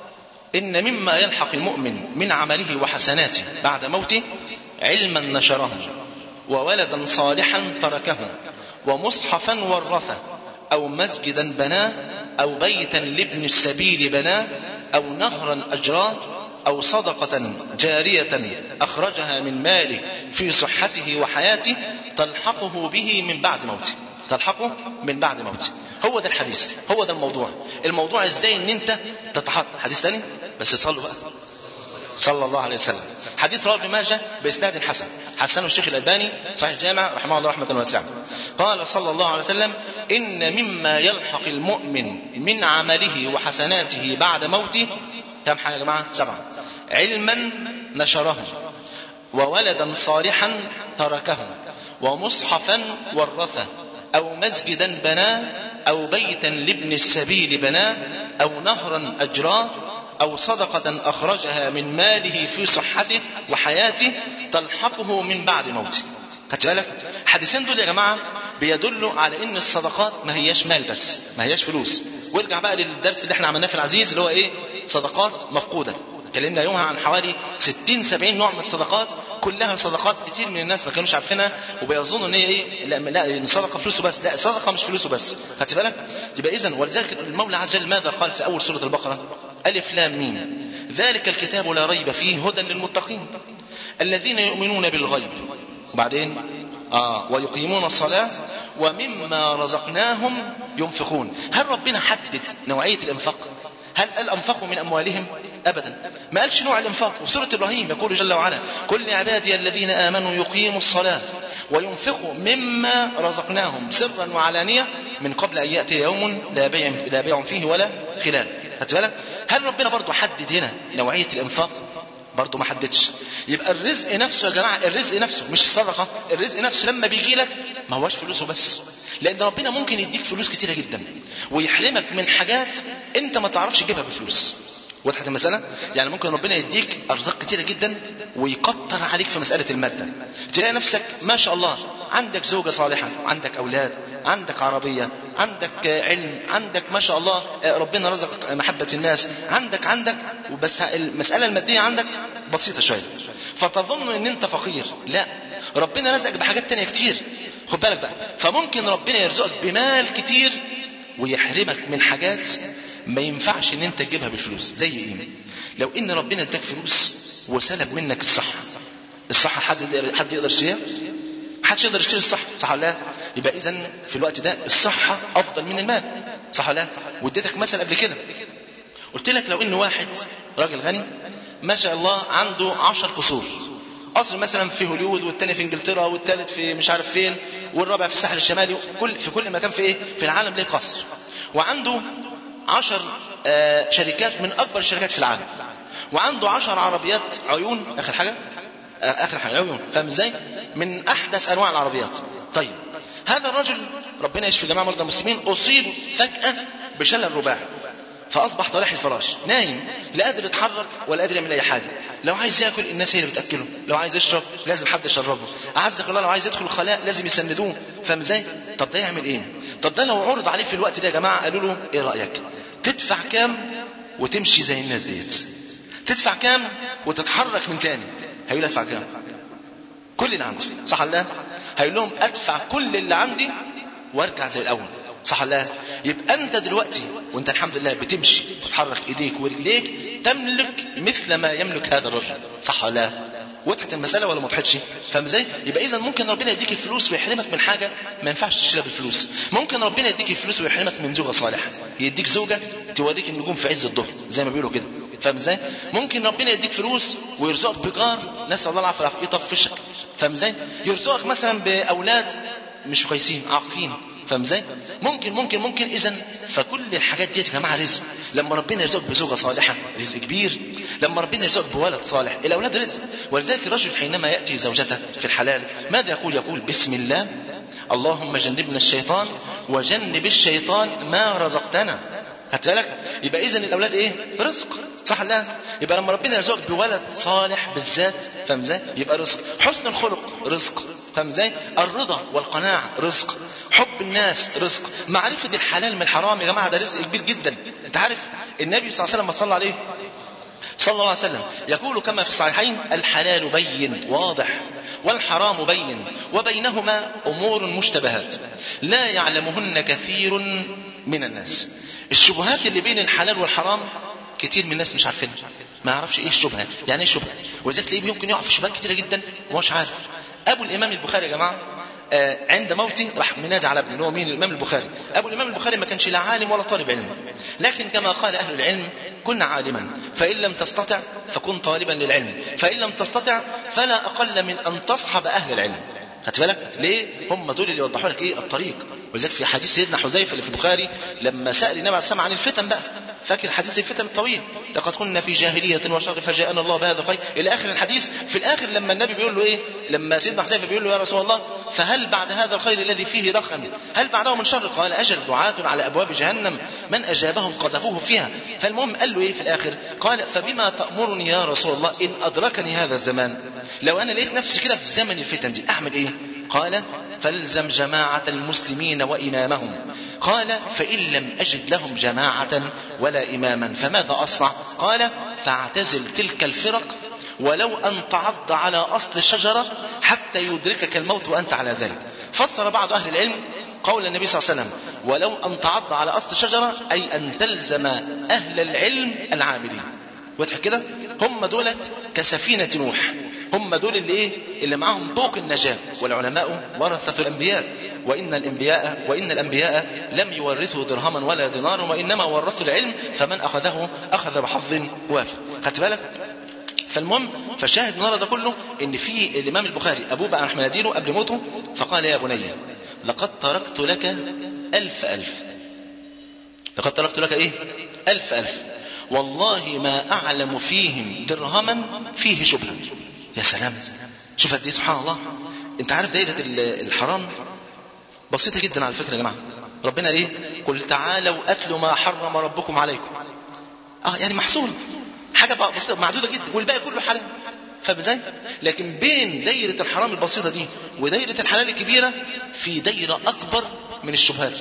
إن مما يلحق المؤمن من عمله وحسناته بعد موته علما نشره وولدا صالحا تركه ومصحفا ورثه أو مسجدا بناه أو بيتا لابن السبيل بناه أو نهرا أجراه أو صدقة جارية أخرجها من ماله في صحته وحياته تلحقه به من بعد موته تلحقه من بعد موته هو ده الحديث هو ده الموضوع الموضوع ازاي ان انت تتحط حديث تاني بس صلوا بقى صلى الله عليه وسلم حديث رواه ابن ماجه باسناد حسن حسنه الشيخ الالباني صحيح الجامع رحمه الله رحمه واسعه قال صلى الله عليه وسلم ان مما يلحق المؤمن من عمله وحسناته بعد موته كم حاجه يا جماعه سبعه علما نشره وولدا صالحا تركه ومصحفا ورثه او مسجدا بناه او بيتا لابن السبيل بناه او نهرا اجراه أو صدقة أخرجها من ماله في صحته وحياته تلحقه من بعد موته خدت بالك الحديثين دول يا جماعة بيدلوا على ان الصدقات ما هياش مال بس ما هياش فلوس وارجع بقى للدرس اللي احنا عملناه في العزيز اللي هو ايه صدقات مفقودة اتكلمنا يومها عن حوالي 60 70 نوع من الصدقات كلها صدقات كتير من الناس ما كانوش عارفينها وبيظنوا ان هي ايه لا لا الصدقه فلوسه بس لا الصدقه مش فلوسه بس خدت بالك يبقى اذا ولذلك المولى عز وجل ماذا قال في اول سوره البقره الف لام ميم ذلك الكتاب لا ريب فيه هدى للمتقين الذين يؤمنون بالغيب وبعدين آه ويقيمون الصلاة ومما رزقناهم ينفقون هل ربنا حدد نوعية الإنفاق هل قال أنفقوا من أموالهم أبدا ما قالش نوع الإنفاق وسورة إبراهيم يقول جل وعلا كل عبادي الذين آمنوا يقيموا الصلاة وينفقوا مما رزقناهم سرا وعلانية من قبل أن يأتي يوم لا بيع, لا بيع فيه ولا خلال خدت بالك هل ربنا برضو حدد هنا نوعية الإنفاق برضه ما حددش يبقى الرزق نفسه يا جماعه الرزق نفسه مش الصدقه الرزق نفسه لما بيجي لك ما هوش فلوسه بس لان ربنا ممكن يديك فلوس كتيره جدا ويحرمك من حاجات انت ما تعرفش تجيبها بفلوس وضحت المسألة؟ يعني ممكن ربنا يديك أرزاق كتيرة جدا ويكتر عليك في مسألة المادة. تلاقي نفسك ما شاء الله عندك زوجة صالحة، عندك أولاد، عندك عربية، عندك علم، عندك ما شاء الله ربنا رزقك محبة الناس، عندك عندك وبس المسألة المادية عندك بسيطة شوية. فتظن إن أنت فقير، لا ربنا رزقك بحاجات تانية كتير. خد بالك بقى، فممكن ربنا يرزقك بمال كتير ويحرمك من حاجات ما ينفعش ان انت تجيبها بالفلوس زي ايه لو ان ربنا اداك فلوس وسلب منك الصحه الصحه حد حد يقدر يشتريها محدش يقدر يشتري الصحه صح ولا لا يبقى اذا في الوقت ده الصحه افضل من المال صح ولا لا واديتك مثل قبل كده قلت لك لو ان واحد راجل غني ما شاء الله عنده عشر قصور قصر مثلا في هوليوود والتاني في انجلترا والتالت في مش عارف فين والرابع في الساحل الشمالي كل في كل مكان في ايه في العالم ليه قصر وعنده عشر آه شركات من اكبر الشركات في العالم وعنده عشر عربيات عيون اخر حاجه آه اخر حاجه عيون فاهم ازاي من احدث انواع العربيات طيب هذا الرجل ربنا يشفي جميع مرضى المسلمين اصيب فجاه بشلل رباعي فاصبح طريح الفراش نايم لا قادر يتحرك ولا قادر يعمل اي حاجه لو عايز ياكل الناس هي اللي بتاكله لو عايز يشرب لازم حد يشربه اعزك الله لو عايز يدخل الخلاء لازم يسندوه فاهم ازاي طب ده يعمل ايه طب ده لو عرض عليه في الوقت ده يا جماعه قالوا له ايه رايك تدفع كام وتمشي زي الناس ديت تدفع كام وتتحرك من تاني هيقول ادفع كام كل اللي عندي صح ولا لا هيقول لهم ادفع كل اللي عندي وارجع زي الاول صح ولا لا يبقى انت دلوقتي وانت الحمد لله بتمشي بتحرك ايديك ورجليك تملك مثل ما يملك هذا الرجل صح ولا لا وضحت المساله ولا ما وضحتش فاهم ازاي يبقى اذا ممكن ربنا يديك الفلوس ويحرمك من حاجه ما ينفعش تشتريها بالفلوس ممكن ربنا يديك الفلوس ويحرمك من زوجه صالحه يديك زوجه توريك النجوم في عز الظهر زي ما بيقولوا كده فاهم ازاي ممكن ربنا يديك فلوس ويرزقك بجار نسال الله العافيه يطفشك فاهم ازاي يرزقك مثلا باولاد مش كويسين عاقين فاهم ازاي ممكن ممكن ممكن اذا فكل الحاجات دي يا جماعه رزق لما ربنا يرزقك بزوجه صالحه رزق كبير لما ربنا يرزقك بولد صالح الاولاد رزق ولذلك الرجل حينما ياتي زوجته في الحلال ماذا يقول يقول بسم الله اللهم جنبنا الشيطان وجنب الشيطان ما رزقتنا خدت بالك يبقى اذا الاولاد ايه رزق صح لا يبقى لما ربنا يرزقك بولد صالح بالذات فاهم ازاي يبقى رزق حسن الخلق رزق فاهم ازاي الرضا والقناعه رزق حب الناس رزق معرفه الحلال من الحرام يا جماعه ده رزق كبير جدا انت عارف النبي صلى الله عليه وسلم صلى عليه صلى الله عليه وسلم يقول كما في الصحيحين الحلال بين واضح والحرام بين وبينهما امور مشتبهات لا يعلمهن كثير من الناس الشبهات اللي بين الحلال والحرام كتير من الناس مش عارفينها ما يعرفش ايه الشبهه يعني ايه شبهه ولذلك تلاقيه يمكن يقع في شبهات كتيره جدا ومش عارف ابو الامام البخاري يا جماعه آه عند موته راح منادي على ابنه هو مين الامام البخاري ابو الامام البخاري ما كانش لا عالم ولا طالب علم لكن كما قال اهل العلم كن عالما فان لم تستطع فكن طالبا للعلم فان لم تستطع فلا اقل من ان تصحب اهل العلم خدت بالك ليه هم دول اللي يوضحوا لك ايه الطريق ولذلك في حديث سيدنا حذيفه اللي في البخاري لما سال النبي عليه السلام عن الفتن بقى فاكر حديث الفتن الطويل لقد كنا في جاهليه وشر فجاءنا الله بهذا الخير الى اخر الحديث في الاخر لما النبي بيقول له ايه لما سيدنا حذيفه بيقول له يا رسول الله فهل بعد هذا الخير الذي فيه رخم هل بعده من شر قال اجل دعاة على ابواب جهنم من اجابهم قذفوه فيها فالمهم قال له ايه في الاخر قال فبما تامرني يا رسول الله ان ادركني هذا الزمان لو انا لقيت نفسي كده في زمن الفتن دي اعمل ايه قال فالزم جماعة المسلمين وإمامهم قال فإن لم أجد لهم جماعة ولا إماما فماذا أصنع قال فاعتزل تلك الفرق ولو أن تعض على أصل الشجرة حتى يدركك الموت وأنت على ذلك فسر بعض أهل العلم قول النبي صلى الله عليه وسلم ولو أن تعض على أصل الشجرة أي أن تلزم أهل العلم العاملين واضح كده هم دولت كسفينة نوح هم دول اللي ايه اللي معاهم طوق النجاة والعلماء ورثة الأنبياء وإن الأنبياء وإن الأنبياء لم يورثوا درهما ولا دينارا وإنما ورثوا العلم فمن أخذه أخذ بحظ وافر خدت بالك فالمهم فالشاهد من ده كله ان في الامام البخاري ابوه بقى راح مناديله قبل موته فقال يا بني لقد تركت لك الف الف لقد تركت لك ايه الف الف والله ما اعلم فيهم درهما فيه شبهه يا سلام شوف قد ايه سبحان الله انت عارف دايره الحرام بسيطه جدا على فكره يا جماعه ربنا ايه قل تعالوا اتلوا ما حرم ربكم عليكم اه يعني محصول حاجه بسيطه معدوده جدا والباقي كله حلال فاهم ازاي؟ لكن بين دايره الحرام البسيطه دي ودايره الحلال الكبيره في دايره اكبر من الشبهات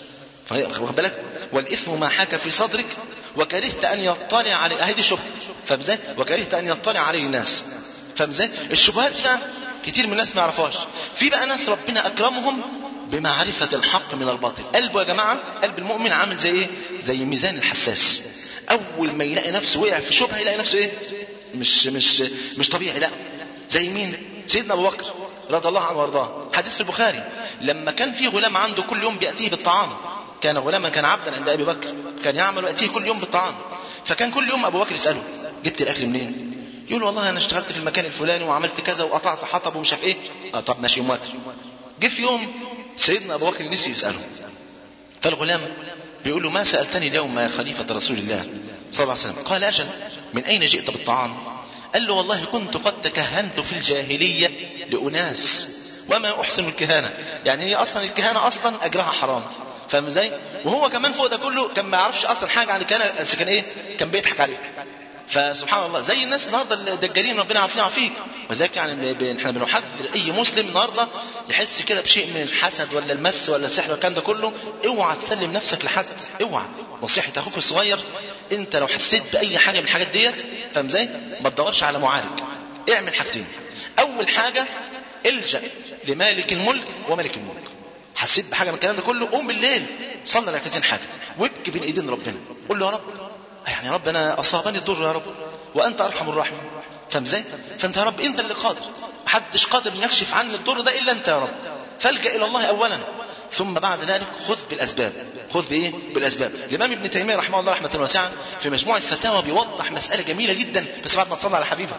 واخد بالك والاثم ما حاك في صدرك وكرهت ان يطلع عليه هذه الشبهه فاهم ازاي؟ وكرهت ان يطلع عليه الناس فاهم ازاي؟ الشبهات بقى كتير من الناس ما يعرفهاش في بقى ناس ربنا اكرمهم بمعرفة الحق من الباطل قلبه يا جماعة قلب المؤمن عامل زي ايه زي ميزان الحساس اول ما يلاقي نفسه وقع في شبهة يلاقي نفسه ايه مش مش مش طبيعي لا زي مين سيدنا ابو بكر رضي الله عنه وارضاه حديث في البخاري لما كان في غلام عنده كل يوم بياتيه بالطعام كان غلاما كان عبدا عند ابي بكر كان يعمل ياتيه كل يوم بالطعام فكان كل يوم ابو بكر يساله جبت الاكل منين يقول والله انا اشتغلت في المكان الفلاني وعملت كذا وقطعت حطب ومش عارف ايه اه طب ماشي موافق جه في يوم سيدنا ابو بكر نسي يساله فالغلام بيقول له ما سالتني اليوم يا خليفه رسول الله صلى الله عليه وسلم قال اجل من اين جئت بالطعام قال له والله كنت قد تكهنت في الجاهليه لاناس وما احسن الكهانه يعني هي اصلا الكهانه اصلا اجرها حرام فاهم ازاي وهو كمان فوق ده كله كان ما يعرفش اصلا حاجه عن الكهانه بس كان ايه كان بيضحك عليه فسبحان الله زي الناس النهارده الدجالين ربنا يعافينا ويعافيك وذلك يعني ب... احنا بنحذر اي مسلم النهارده يحس كده بشيء من الحسد ولا المس ولا السحر والكلام ده كله اوعى تسلم نفسك لحد اوعى نصيحه اخوك الصغير انت لو حسيت باي حاجه من الحاجات ديت فاهم ازاي ما تدورش على معالج اعمل حاجتين اول حاجه الجا لمالك الملك وملك الملك حسيت بحاجه من الكلام ده كله قوم بالليل صلي ركعتين حاجه وابكي بين ايدين ربنا قول له يا رب يعني يا رب انا اصابني الضر يا رب وانت ارحم الراحمين فاهم ازاي فانت يا رب انت اللي قادر محدش قادر يكشف عني الضر ده الا انت يا رب فالجا الى الله اولا ثم بعد ذلك خذ بالاسباب خذ بايه بالاسباب الامام ابن تيميه رحمه الله رحمه واسعه في مجموع الفتاوى بيوضح مساله جميله جدا بس بعد ما تصلي على حبيبه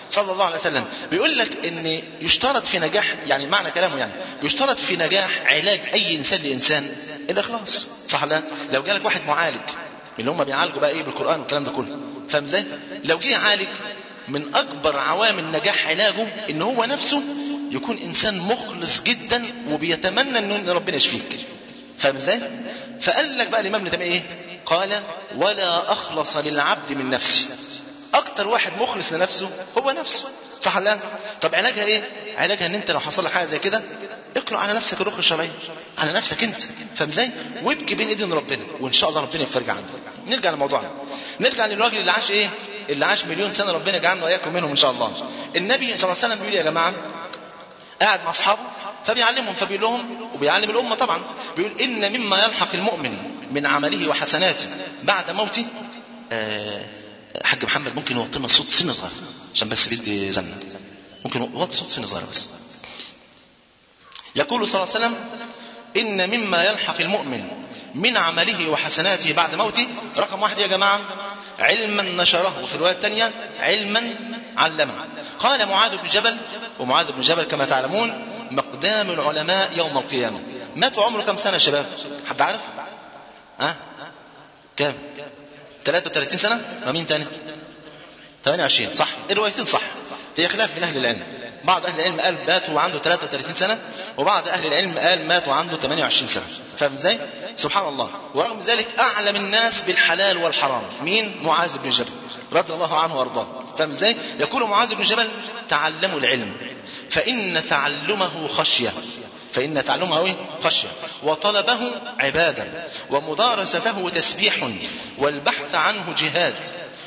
صلى الله عليه وسلم بيقول لك ان يشترط في نجاح يعني معنى كلامه يعني يشترط في نجاح علاج اي انسان لانسان الاخلاص صح ولا لا؟ لو جالك واحد معالج اللي هم بيعالجوا بقى ايه بالقران والكلام ده كله فاهم ازاي لو جه يعالج من اكبر عوامل نجاح علاجه ان هو نفسه يكون انسان مخلص جدا وبيتمنى ان ربنا يشفيك فاهم ازاي فقال لك بقى الامام ابن تيميه ايه قال ولا اخلص للعبد من نفسه اكتر واحد مخلص لنفسه هو نفسه صح ولا لا طب علاجها ايه علاجها ان انت لو حصل لك حاجه زي كده اقرا على نفسك الركن الشرعيه على نفسك انت فاهم ازاي وابكي بين ايدين ربنا وان شاء الله ربنا يفرج عنك نرجع لموضوعنا نرجع للراجل اللي عاش ايه اللي عاش مليون سنه ربنا يجعلنا واياكم منهم ان شاء الله النبي صلى الله عليه وسلم بيقول يا جماعه قاعد مع اصحابه فبيعلمهم فبيقول لهم وبيعلم الامه طبعا بيقول ان مما يلحق المؤمن من عمله وحسناته بعد موته آه حاج محمد ممكن يوطي لنا الصوت سنه صغيره عشان بس بدي زمن ممكن وطي صوت سنه صغيره بس يقول صلى الله عليه وسلم ان مما يلحق المؤمن من عمله وحسناته بعد موته رقم واحد يا جماعه علما نشره وفي الروايه الثانيه علما علمه قال معاذ بن جبل ومعاذ بن جبل كما تعلمون مقدام العلماء يوم القيامه ماتوا عمره كم سنه يا شباب حد عارف ها أه؟ كام 33 سنه ما مين تاني 28 صح الروايتين صح هي خلاف بين اهل العلم بعض اهل العلم قال مات وعنده 33 سنه وبعض اهل العلم قال مات وعنده 28 سنه فاهم ازاي سبحان الله ورغم ذلك اعلم الناس بالحلال والحرام مين معاذ بن جبل رضي الله عنه وارضاه فاهم ازاي يقول معاذ بن جبل تعلموا العلم فان تعلمه خشيه فإن تعلمه إيه؟ خشية وطلبه عبادة ومدارسته تسبيح والبحث عنه جهاد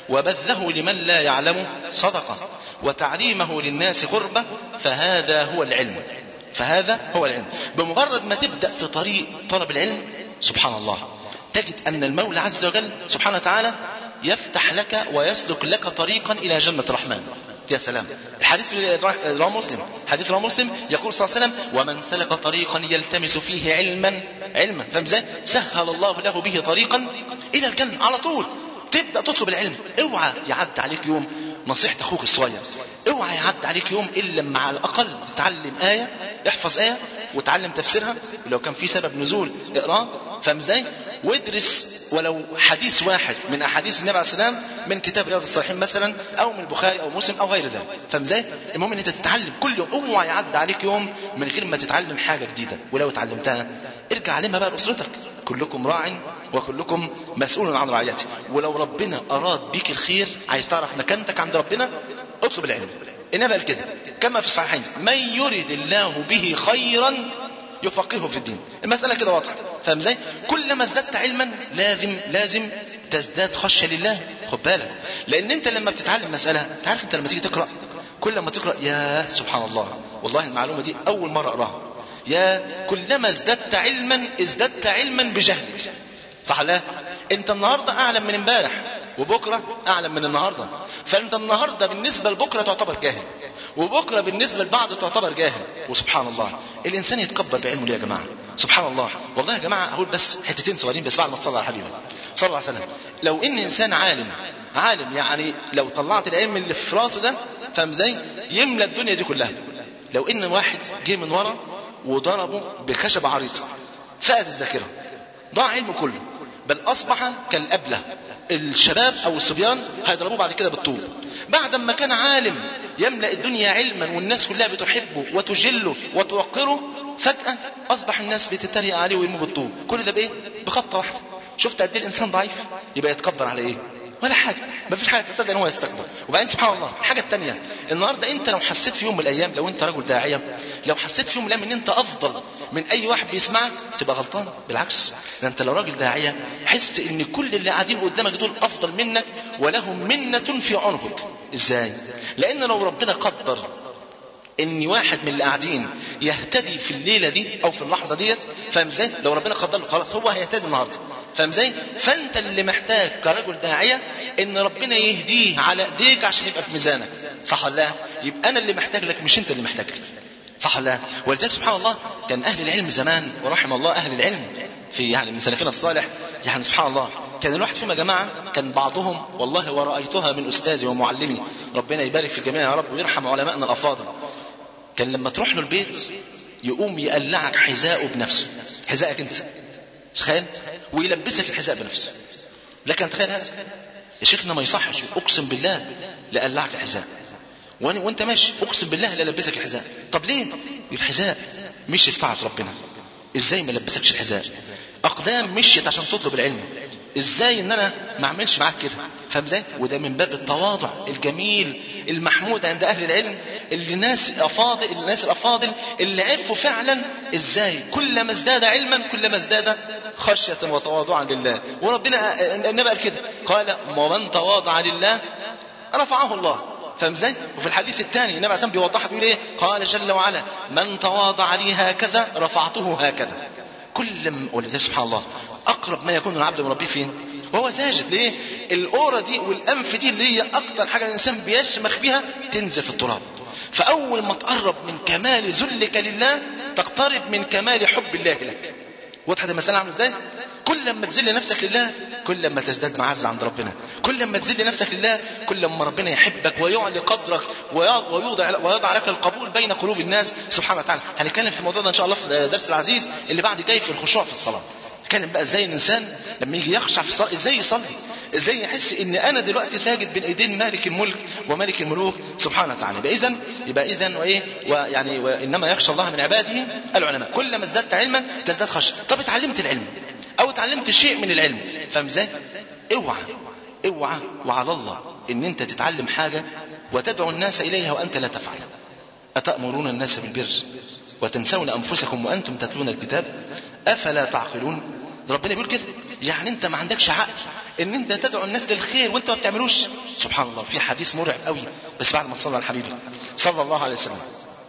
وبذله لمن لا يعلم صدقة وتعليمه للناس غربة فهذا هو العلم فهذا هو العلم بمجرد ما تبدأ في طريق طلب العلم سبحان الله تجد أن المولى عز وجل سبحانه وتعالى يفتح لك ويسلك لك طريقا إلى جنة الرحمن يا سلام الحديث رواه مسلم حديث رواه مسلم يقول صلى الله عليه وسلم ومن سلك طريقا يلتمس فيه علما علما فاهم ازاي سهل الله له به طريقا الى الجنه على طول تبدا تطلب العلم اوعى يعدي عليك يوم نصيحة اخوك الصغير اوعى يعدي عليك يوم الا لما على الاقل تتعلم آية احفظ آية وتعلم تفسيرها ولو كان في سبب نزول اقراه فاهم ازاي وادرس ولو حديث واحد من احاديث النبي عليه السلام من كتاب رياض الصالحين مثلا او من البخاري او مسلم او غير ذلك فاهم ازاي المهم ان انت تتعلم كل يوم اوعى يعدي عليك يوم من غير ما تتعلم حاجة جديدة ولو اتعلمتها ارجع علمها بقى لاسرتك كلكم راع وكلكم مسؤول عن رعيته ولو ربنا اراد بيك الخير عايز تعرف مكانتك عند ربنا اطلب العلم النبي قال كده كما في الصحيحين من يرد الله به خيرا يفقهه في الدين المسألة كده واضحة فاهم ازاي كلما ازددت علما لازم لازم تزداد خشية لله خد بالك لان انت لما بتتعلم مسألة انت عارف انت لما تيجي تقرأ كل ما تقرأ يا سبحان الله والله المعلومة دي اول مرة اقراها يا كلما ازددت علما ازددت علما بجهلك صح لا انت النهارده اعلم من امبارح وبكره اعلم من النهارده فانت النهارده بالنسبه لبكره تعتبر جاهل وبكره بالنسبه لبعض تعتبر جاهل وسبحان الله الانسان يتكبر بعلمه ليه يا جماعه سبحان الله والله يا جماعه اقول بس حتتين صغيرين بس بعد ما تصلي على حبيبك صلى الله عليه وسلم لو ان انسان عالم عالم يعني لو طلعت العلم اللي في راسه ده فاهم ازاي يملى الدنيا دي كلها لو ان واحد جه من ورا وضربه بخشبه عريضه فقد الذاكره ضاع علمه كله بل اصبح كالابله الشباب او الصبيان هيضربوه بعد كده بالطوب بعد ما كان عالم يملا الدنيا علما والناس كلها بتحبه وتجله وتوقره فجاه اصبح الناس بتتريق عليه ويرموه بالطوب كل ده بايه بخطه واحده شفت قد ايه الانسان ضعيف يبقى يتكبر على ايه ولا حاجه ما فيش حاجه تستدعي ان هو يستكبر وبعدين سبحان الله الحاجه الثانيه النهارده انت لو حسيت في يوم من الايام لو انت رجل داعيه لو حسيت في يوم من الايام ان انت افضل من اي واحد بيسمعك تبقى غلطان بالعكس ده انت لو راجل داعيه حس ان كل اللي قاعدين قدامك دول افضل منك ولهم منه في عنقك ازاي لان لو ربنا قدر ان واحد من اللي قاعدين يهتدي في الليله دي او في اللحظه ديت فاهم ازاي لو ربنا قدر له خلاص هو هيهتدي النهارده فاهم ازاي فانت اللي محتاج كرجل داعيه ان ربنا يهديه على ايديك عشان يبقى في ميزانك صح ولا لا يبقى انا اللي محتاج لك مش انت اللي محتاج لي صح ولا لا ولذلك سبحان الله كان اهل العلم زمان ورحم الله اهل العلم في يعني من سلفنا الصالح يعني سبحان الله كان الواحد فيهم يا جماعه كان بعضهم والله ورايتها من استاذي ومعلمي ربنا يبارك في الجميع يا رب ويرحم علمائنا الافاضل كان لما تروح له البيت يقوم يقلعك حذاءه بنفسه حذائك انت تخيل ويلبسك الحذاء بنفسه لكن تخيل هذا يا شيخنا ما يصحش اقسم بالله لقلعك الحذاء وأنا وانت ماشي اقسم بالله لا لبسك الحذاء طب ليه الحذاء مش في طاعه ربنا ازاي ما لبسكش الحذاء اقدام مشيت عشان تطلب العلم ازاي ان انا ما اعملش معاك كده فاهم ازاي وده من باب التواضع الجميل المحمود عند اهل العلم اللي الناس الافاضل الناس الافاضل اللي عرفوا فعلا ازاي كلما ازداد علما كلما ازداد خشيه وتواضعا لله وربنا النبي قال كده قال ومن تواضع لله رفعه الله فاهم ازاي؟ وفي الحديث الثاني النبي عليه الصلاه بيوضحها بيقول ايه؟ قال جل وعلا من تواضع لي هكذا رفعته هكذا. كل ما ولذلك سبحان الله اقرب ما يكون العبد من ربه فين؟ وهو ساجد ليه؟ الاورة دي والانف دي اللي هي اكتر حاجه الانسان بيشمخ بيها تنزل في التراب. فاول ما تقرب من كمال ذلك لله تقترب من كمال حب الله لك. وضحت المساله عامله ازاي؟ كل ما تذل نفسك لله كل ما تزداد معزة عند ربنا كل ما تذل نفسك لله كل ما ربنا يحبك ويعلي قدرك ويوضع ويضع لك القبول بين قلوب الناس سبحانه وتعالى هنتكلم في الموضوع ده ان شاء الله في درس العزيز اللي بعد جاي في الخشوع في الصلاه نتكلم بقى ازاي الانسان لما يجي يخشع في الصلاه ازاي يصلي ازاي يحس ان انا دلوقتي ساجد بين ايدين مالك الملك وملك الملوك سبحانه وتعالى يبقى اذا يبقى اذا وايه ويعني وانما يخشى الله من عباده العلماء كلما ازددت علما تزداد خشيه طب اتعلمت العلم او اتعلمت شيء من العلم فاهم ازاي اوعى اوعى وعلى الله ان انت تتعلم حاجه وتدعو الناس اليها وانت لا تفعل اتامرون الناس بالبر وتنسون انفسكم وانتم تتلون الكتاب افلا تعقلون ربنا بيقول كده يعني انت ما عندكش عقل ان انت تدعو الناس للخير وانت ما بتعملوش سبحان الله في حديث مرعب قوي بس بعد ما تصلى على الحبيب صلى الله عليه وسلم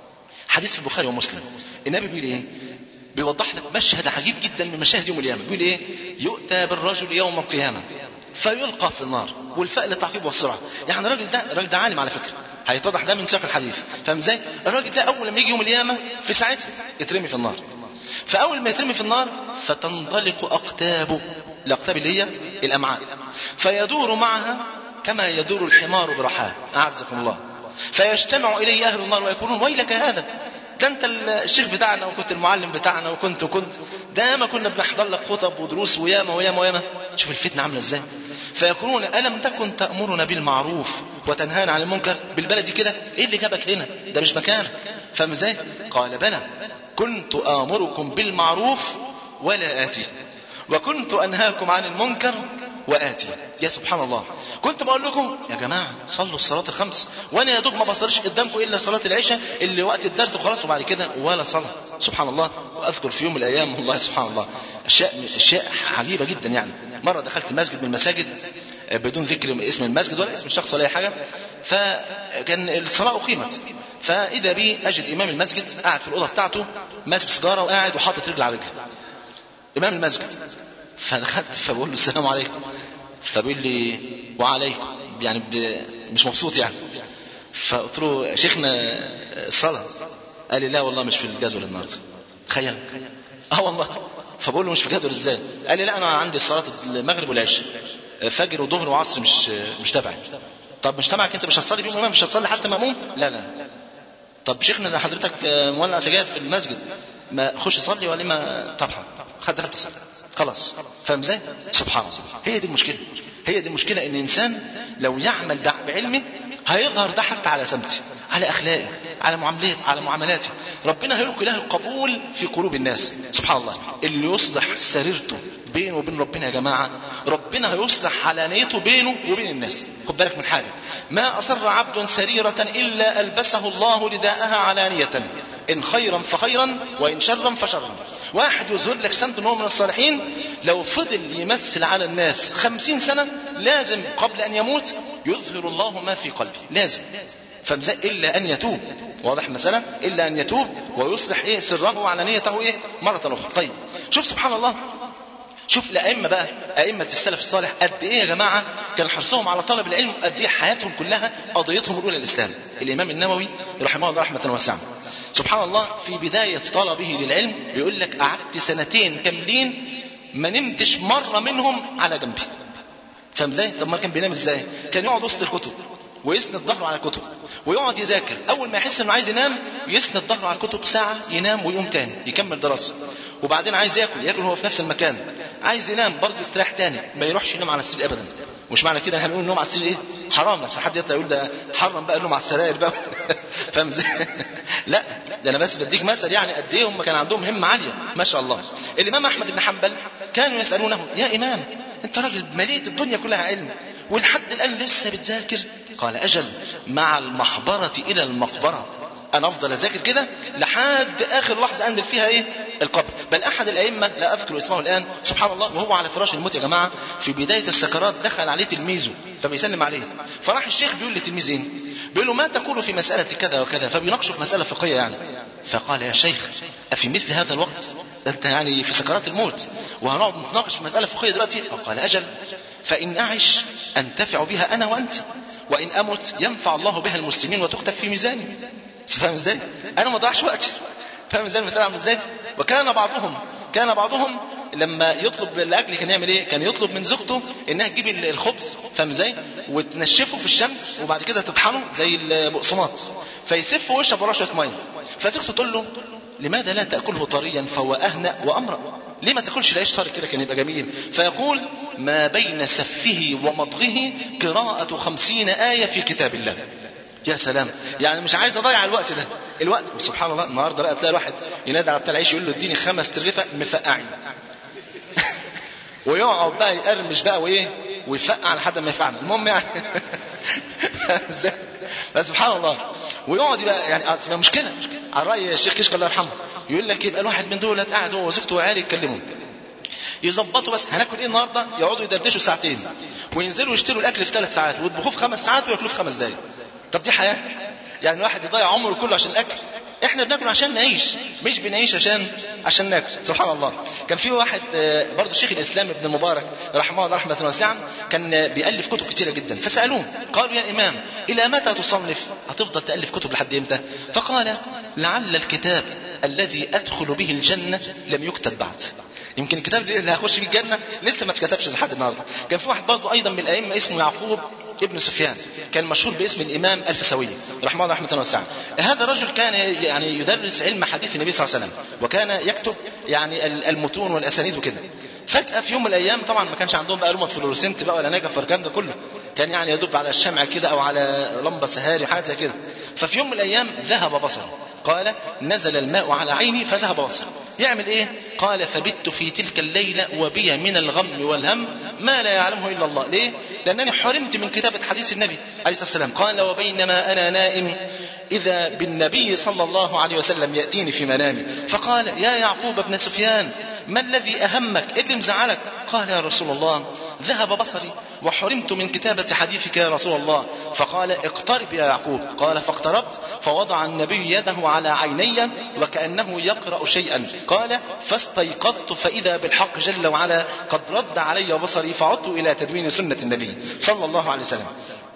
حديث في البخاري ومسلم النبي بيقول ايه بيوضح لك مشهد عجيب جدا من مشاهد يوم القيامه بيقول ايه يؤتى بالرجل يوم القيامه فيلقى في النار والفاء للتعقيب والسرعه يعني الراجل ده الراجل ده عالم على فكره هيتضح ده من سياق الحديث فاهم ازاي الراجل ده اول لما يجي يوم القيامه في ساعتها يترمي في النار فاول ما يترمي في النار فتنطلق اقتابه الاقتاب اللي هي الامعاء فيدور معها كما يدور الحمار برحاه اعزكم الله فيجتمع اليه اهل النار ويقولون ويلك هذا ده انت الشيخ بتاعنا وكنت المعلم بتاعنا وكنت وكنت ده ما كنا بنحضر لك خطب ودروس وياما وياما وياما شوف الفتنه عامله ازاي فيقولون الم تكن تامرنا بالمعروف وتنهانا عن المنكر بالبلدي كده ايه اللي جابك هنا ده مش مكانك فاهم ازاي قال بلى كنت امركم بالمعروف ولا اتي وكنت انهاكم عن المنكر واتي يا سبحان الله كنت بقول لكم يا جماعه صلوا الصلاه الخمس وانا يا دوب ما بصليش قدامكم الا صلاه العشاء اللي وقت الدرس وخلاص وبعد كده ولا صلاه سبحان الله واذكر في يوم من الايام والله سبحان الله اشياء اشياء عجيبه جدا يعني مره دخلت مسجد من المساجد بدون ذكر اسم المسجد ولا اسم الشخص ولا اي حاجه فكان الصلاه اقيمت فاذا بي اجد امام المسجد قاعد في الاوضه بتاعته ماسك سيجاره وقاعد وحاطط رجل على رجل امام المسجد فدخلت فبقول له السلام عليكم فبيقول لي وعليكم يعني مش مبسوط يعني فقلت له شيخنا الصلاة قال لي لا والله مش في الجدول النهارده تخيل اه والله فبقول له مش في الجدول ازاي قال لي لا انا عندي صلاة المغرب والعشاء فجر وظهر وعصر مش مش تبعي طب مش تبعك انت مش هتصلي بيهم امام مش هتصلي حتى ماموم لا لا طب شيخنا ده حضرتك مولع سجاير في المسجد ما خش صلي ولا ما طبعا خد دخلت صلي خلاص فاهم ازاي سبحان الله هي دي المشكله هي دي المشكله ان الانسان لو يعمل بعلمه هيظهر ده حتى على سمته على اخلاقه على معاملات على معاملاته ربنا هيلقي له القبول في قلوب الناس سبحان الله اللي يصلح سريرته بينه وبين ربنا يا جماعه ربنا هيصلح علانيته بينه وبين الناس خد بالك من حاجه ما اصر عبد سريره الا البسه الله رداءها علانيه ان خيرا فخيرا وان شرا فشرا واحد يظهر لك سمت ان هو من الصالحين لو فضل يمثل على الناس خمسين سنة لازم قبل ان يموت يظهر الله ما في قلبه لازم فمزق الا ان يتوب واضح المسألة الا ان يتوب ويصلح ايه سره وعلانيته ايه مرة اخرى طيب شوف سبحان الله شوف الأئمة بقى أئمة السلف الصالح قد إيه يا جماعة كان حرصهم على طلب العلم قد إيه حياتهم كلها قضيتهم الأولى الإسلام الإمام النووي رحمه الله رحمة واسعة سبحان الله في بداية طلبه للعلم يقول لك قعدت سنتين كاملين ما نمتش مره منهم على جنبي فاهم ازاي طب ما كان بينام ازاي كان يقعد وسط الكتب ويسند ظهره على الكتب ويقعد يذاكر اول ما يحس انه عايز ينام يسند ظهره على الكتب ساعه ينام ويقوم تاني يكمل دراسه وبعدين عايز ياكل ياكل هو في نفس المكان عايز ينام برضه يستريح تاني ما يروحش ينام على السرير ابدا مش معنى كده احنا بنقول النوم على السرير ايه حرام بس حد يطلع يقول ده حرم بقى النوم على السراير بقى فاهم ازاي لا ده انا بس بديك مثل يعني قد ايه هم كان عندهم همه عاليه ما شاء الله الامام احمد بن حنبل كانوا يسالونه يا امام انت راجل مليت الدنيا كلها علم ولحد الان لسه بتذاكر قال اجل مع المحبره الى المقبره انا افضل اذاكر كده لحد اخر لحظه انزل فيها ايه القبر بل احد الائمه لا اذكر اسمه الان سبحان الله وهو على فراش الموت يا جماعه في بدايه السكرات دخل عليه تلميذه فبيسلم عليه فراح الشيخ بيقول لتلميذه ايه بيقول له ما تقول في مساله كذا وكذا فبيناقشوا في مساله فقهيه يعني فقال يا شيخ افي مثل هذا الوقت ده انت يعني في سكرات الموت وهنقعد نتناقش في مساله فقهيه دلوقتي قال اجل فان اعش انتفع بها انا وانت وان امت ينفع الله بها المسلمين وتكتب في ميزاني فاهم ازاي؟ انا ما اضيعش وقتي فاهم ازاي المساله عامله ازاي؟ وكان بعضهم كان بعضهم لما يطلب الاكل كان يعمل ايه؟ كان يطلب من زوجته انها تجيب الخبز فاهم ازاي؟ وتنشفه في الشمس وبعد كده تطحنه زي البقسماط فيسف ويشرب وراه شويه ميه فزوجته تقول له لماذا لا تاكله طريا فهو اهنأ وامرأ؟ ليه ما تاكلش العيش طري كده كان يبقى جميل فيقول ما بين سفه ومضغه قراءة خمسين آية في كتاب الله يا سلام يعني مش عايز اضيع الوقت ده الوقت سبحان الله النهارده بقى تلاقي الواحد ينادي على بتاع العيش يقول له اديني خمس ترغيفه مفقعين ويقعد بقى يقرمش بقى وايه ويفقع لحد ما يفعل المهم يعني ازاي سبحان الله ويقعد يبقى يعني أصل مشكله على راي الشيخ كشك الله يرحمه يقول لك يبقى الواحد من دول قاعد هو وزوجته وعياله يتكلموا يظبطوا بس هناكل ايه النهارده يقعدوا يدردشوا ساعتين وينزلوا يشتروا الاكل في ثلاث ساعات ويطبخوه في خمس ساعات وياكلوه في خمس دقائق طب دي حياه يعني الواحد يضيع عمره كله عشان الاكل احنا بناكل عشان نعيش مش بنعيش عشان عشان ناكل سبحان الله كان في واحد برضه شيخ الاسلام ابن المبارك رحمه الله رحمه واسعه كان بيالف كتب كتيره جدا فسالوه قالوا يا امام الى متى تصنف هتفضل تالف كتب لحد امتى فقال لعل الكتاب الذي ادخل به الجنه لم يكتب بعد يمكن الكتاب اللي هخش فيه الجنه لسه ما اتكتبش لحد النهارده كان في واحد برضه ايضا من الائمه اسمه يعقوب ابن سفيان كان مشهور باسم الامام الفسوي رحمه الله رحمه واسعه هذا الرجل كان يعني يدرس علم حديث النبي صلى الله عليه وسلم وكان يكتب يعني المتون والاسانيد وكده فجاه في يوم من الايام طبعا ما كانش عندهم بقى لمبه فلورسنت بقى ولا نجف والكلام ده كله كان يعني يدب على الشمع كده او على لمبه سهاري حاجه زي كده ففي يوم من الايام ذهب بصري قال نزل الماء على عيني فذهب بصري يعمل ايه قال فبت في تلك الليله وبي من الغم والهم ما لا يعلمه الا الله ليه لانني حرمت من كتابه حديث النبي عليه الصلاه والسلام قال وبينما انا نائم اذا بالنبي صلى الله عليه وسلم ياتيني في منامي فقال يا يعقوب بن سفيان ما الذي اهمك ايه اللي مزعلك قال يا رسول الله ذهب بصري وحرمت من كتابة حديثك يا رسول الله فقال اقترب يا يعقوب قال فاقتربت فوضع النبي يده على عيني وكأنه يقرأ شيئا قال فاستيقظت فإذا بالحق جل وعلا قد رد علي بصري فعدت إلى تدوين سنة النبي صلى الله عليه وسلم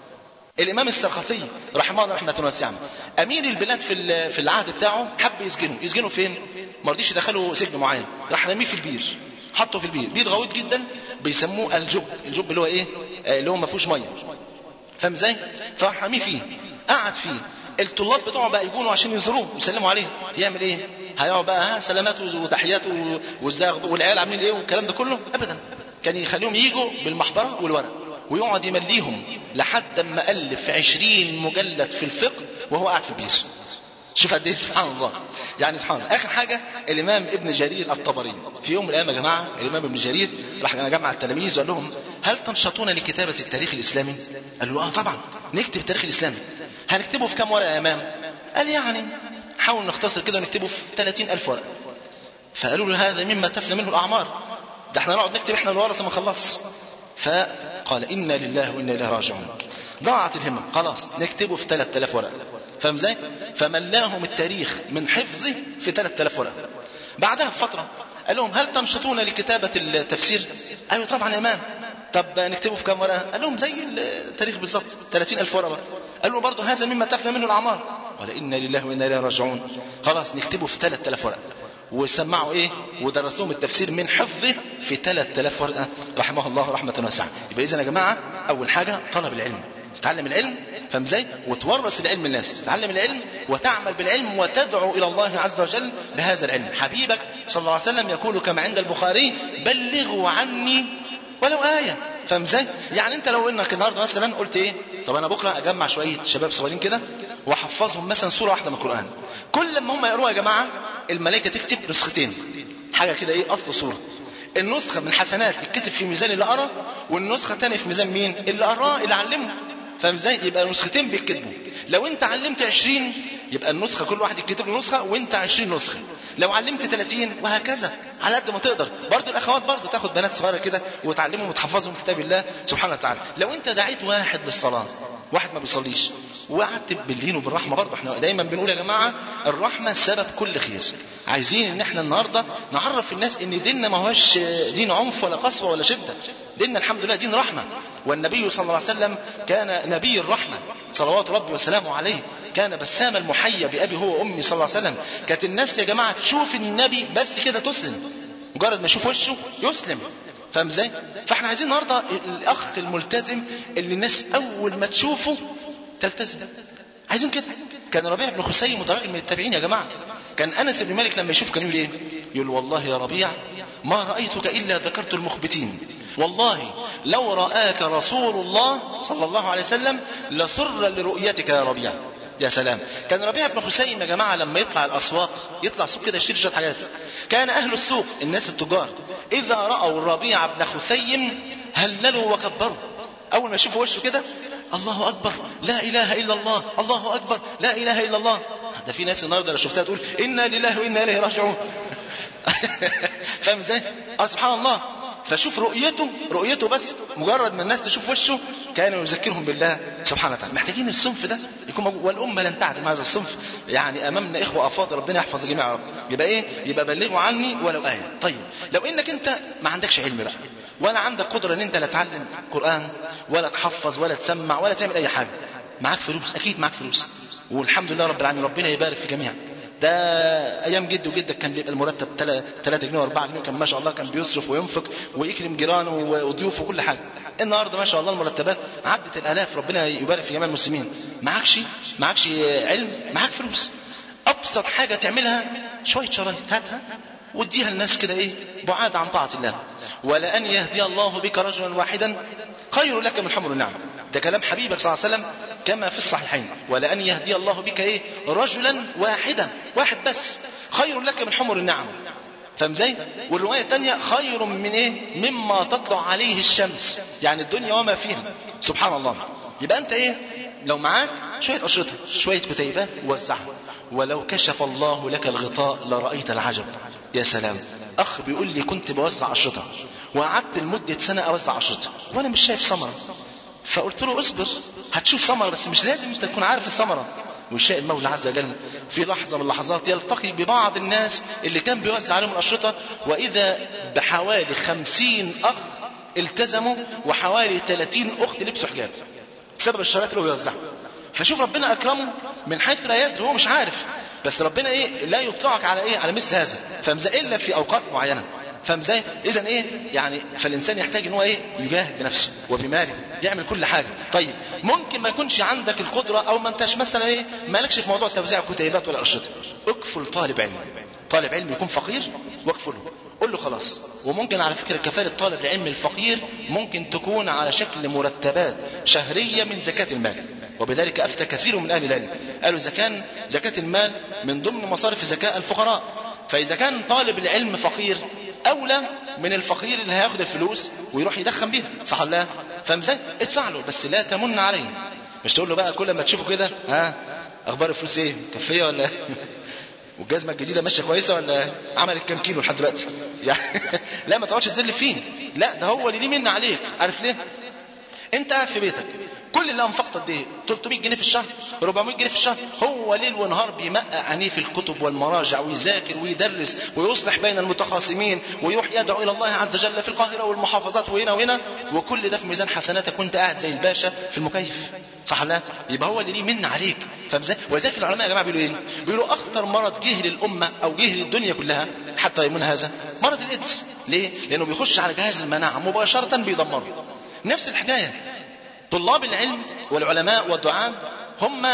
الامام السرخسي رحمه الله رحمه واسعه امير البلاد في في العهد بتاعه حب يسجنه يسجنه فين ما رضيش يدخله سجن معين راح رميه في البير حطه في البير بير غويط جدا بيسموه الجب الجب اللي هو ايه آه اللي هو ما فيهوش ميه فاهم ازاي فراح رميه فيه قعد فيه الطلاب بتوعه بقى يجونوا عشان يزوروه يسلموا عليه يعمل ايه هيقعد بقى ها سلاماته وتحياته والزاغ والعيال عاملين ايه والكلام ده كله ابدا كان يخليهم يجوا بالمحبره والورق ويقعد يمليهم لحد ما ألف عشرين مجلد في الفقه وهو قاعد في البير شوف قد ايه سبحان الله يعني سبحان الله اخر حاجه الامام ابن جرير الطبري في يوم من الايام يا جماعه الامام ابن جرير راح جمع التلاميذ وقال لهم هل تنشطون لكتابه التاريخ الاسلامي قالوا اه طبعا نكتب التاريخ الاسلامي هنكتبه في كام ورقه يا امام قال يعني حاول نختصر كده ونكتبه في 30 ألف ورقه فقالوا له هذا مما تفنى منه الاعمار ده احنا نقعد نكتب احنا الورثه ما نخلص فقال إنا لله وإنا إليه راجعون ضاعت الهمة خلاص نكتبه في 3000 ورقة فاهم ازاي؟ فملاهم التاريخ من حفظه في 3000 ورقة بعدها بفترة قال لهم هل تنشطون لكتابة التفسير؟ أيوة طبعا يا إمام طب نكتبه في كام ورقة؟ قال لهم زي التاريخ بالظبط 30000 ورقة قال له برضه هذا مما تفنى منه الأعمار قال إنا لله وإنا إليه راجعون خلاص نكتبه في 3000 ورقة وسمعوا ايه ودرس لهم التفسير من حفظه في 3000 ورقه رحمه الله رحمه واسعه يبقى اذا يا جماعه اول حاجه طلب العلم تتعلم العلم فاهم ازاي وتورث العلم الناس تتعلم العلم وتعمل بالعلم وتدعو الى الله عز وجل بهذا العلم حبيبك صلى الله عليه وسلم يقول كما عند البخاري بلغوا عني ولو آية فاهم ازاي؟ يعني انت لو انك النهارده مثلا قلت ايه؟ طب انا بكره اجمع شويه شباب صغيرين كده واحفظهم مثلا سوره واحده من القران. كل ما هم يقروها يا جماعه الملائكه تكتب نسختين. حاجه كده ايه اصل صوره. النسخه من حسنات تتكتب في ميزان اللي قرا والنسخه الثانيه في ميزان مين؟ اللي قراه اللي علمه. فاهم ازاي؟ يبقى نسختين بيتكتبوا. لو انت علمت 20 يبقى النسخه كل واحد يكتب له نسخه وانت 20 نسخه. لو علمت 30 وهكذا على قد ما تقدر. برضه الاخوات برضه تاخد بنات صغيره كده وتعلمهم وتحفظهم كتاب الله سبحانه وتعالى. لو انت دعيت واحد للصلاه واحد ما بيصليش وقعدت باللين وبالرحمه برضه احنا دايما بنقول يا جماعه الرحمه سبب كل خير. عايزين ان احنا النهارده نعرف الناس ان ديننا ما هوش دين عنف ولا قسوه ولا شده. ديننا الحمد لله دين رحمه والنبي صلى الله عليه وسلم كان نبي الرحمه صلوات ربي وسلامه عليه كان بسام المحيا بابي هو وامي صلى الله عليه وسلم كانت الناس يا جماعه تشوف النبي بس كده تسلم مجرد ما يشوف وشه يسلم فاهم ازاي؟ فاحنا عايزين النهارده الاخ الملتزم اللي الناس اول ما تشوفه تلتزم عايزين كده كان ربيع بن خثيم متراجل من التابعين يا جماعه كان انس بن مالك لما يشوف كان يقول ايه؟ يقول والله يا ربيع ما رايتك الا ذكرت المخبتين والله لو راك رسول الله صلى الله عليه وسلم لسر لرؤيتك يا ربيع يا سلام كان ربيع بن خثيم يا جماعه لما يطلع الاسواق يطلع سوق كده يشتري شويه حاجات كان اهل السوق الناس التجار اذا راوا الربيع بن خثيم هللوا وكبروا اول ما يشوفوا وشه كده الله اكبر لا اله الا الله الله اكبر لا اله الا الله ده في ناس النهارده لو شفتها تقول انا لله وانا اليه راجعون فاهم ازاي؟ اه سبحان الله فشوف رؤيته رؤيته بس مجرد ما الناس تشوف وشه كان يذكرهم بالله سبحانه وتعالى محتاجين الصنف ده يكون موجود والامه لن تعدم هذا الصنف يعني امامنا اخوه افاضل ربنا يحفظ الجميع يا رب يبقى ايه يبقى بلغوا عني ولو ايه طيب لو انك انت ما عندكش علم بقى ولا عندك قدره ان انت لا تعلم قران ولا تحفظ ولا تسمع ولا تعمل اي حاجه معاك فلوس اكيد معاك فلوس والحمد لله رب العالمين ربنا يبارك في جميعا ده ايام جد وجدك كان بيبقى المرتب 3 جنيه و4 جنيه كان ما شاء الله كان بيصرف وينفق ويكرم جيرانه وضيوفه وكل حاجه النهارده ما شاء الله المرتبات عدت الالاف ربنا يبارك في جميع المسلمين معكش معكش علم معاك فلوس ابسط حاجه تعملها شويه شرايط هاتها واديها للناس كده ايه بعاد عن طاعه الله ولان يهدي الله بك رجلا واحدا خير لك من حمر النعم ده كلام حبيبك صلى الله عليه وسلم كما في الصحيحين ولأن يهدي الله بك ايه رجلا واحدا واحد بس خير لك من حمر النعم فاهم ازاي والرواية الثانية خير من ايه مما تطلع عليه الشمس يعني الدنيا وما فيها سبحان الله يبقى انت ايه لو معاك شوية أشرطة شوية كتيبات وزعها ولو كشف الله لك الغطاء لرأيت العجب يا سلام أخ بيقول لي كنت بوزع أشرطة وقعدت لمدة سنة أوزع أشرطة وأنا مش شايف ثمرة فقلت له اصبر هتشوف ثمرة بس مش لازم انت تكون عارف الثمرة ويشاء المولى عز وجل في لحظة من اللحظات يلتقي ببعض الناس اللي كان بيوزع عليهم الأشرطة وإذا بحوالي خمسين أخ التزموا وحوالي 30 أخت لبسوا حجاب بسبب الشرايط اللي هو بيوزعها فشوف ربنا أكرمه من حيث لا يدري هو مش عارف بس ربنا ايه لا يطلعك على ايه على مثل هذا فمزا الا في اوقات معينه فاهم ازاي؟ اذا ايه؟ يعني فالانسان يحتاج ان هو ايه؟ يجاهد بنفسه وبماله يعمل كل حاجه، طيب ممكن ما يكونش عندك القدره او ما انتش مثلا ايه؟ مالكش في موضوع توزيع الكتيبات ولا الارشطه. اكفل طالب علم. طالب علم يكون فقير واكفله. قول له خلاص وممكن على فكره كفاله طالب العلم الفقير ممكن تكون على شكل مرتبات شهريه من زكاه المال وبذلك افتى كثير من اهل العلم قالوا اذا كان زكاه المال من ضمن مصارف زكاه الفقراء فاذا كان طالب العلم فقير اولى من الفقير اللي هياخد الفلوس ويروح يدخن بيها صح ولا لا فاهم ازاي ادفع له بس لا تمن عليه مش تقول له بقى كل ما تشوفه كده ها اخبار الفلوس ايه كفيه ولا والجزمه الجديده ماشيه كويسه ولا عملت كام كيلو لحد دلوقتي يعني لا ما تقعدش تذل فيه لا ده هو اللي ليه من عليك عارف ليه انت قاعد في بيتك كل اللي انفقته قد ايه 300 جنيه في الشهر 400 جنيه في الشهر هو ليل ونهار بيمقع عينيه في الكتب والمراجع ويذاكر ويدرس ويصلح بين المتخاصمين ويروح يدعو الى الله عز وجل في القاهره والمحافظات وهنا وهنا وكل ده في ميزان حسناتك وانت قاعد زي الباشا في المكيف صح لا يبقى هو اللي ليه من عليك فاهم ازاي ولذلك العلماء يا جماعه بيقولوا ايه بيقولوا اخطر مرض جه للامه او جه للدنيا كلها حتى يمون هذا مرض الايدز ليه لانه بيخش على جهاز المناعه مباشره بيدمره نفس الحكايه طلاب العلم والعلماء والدعاء هم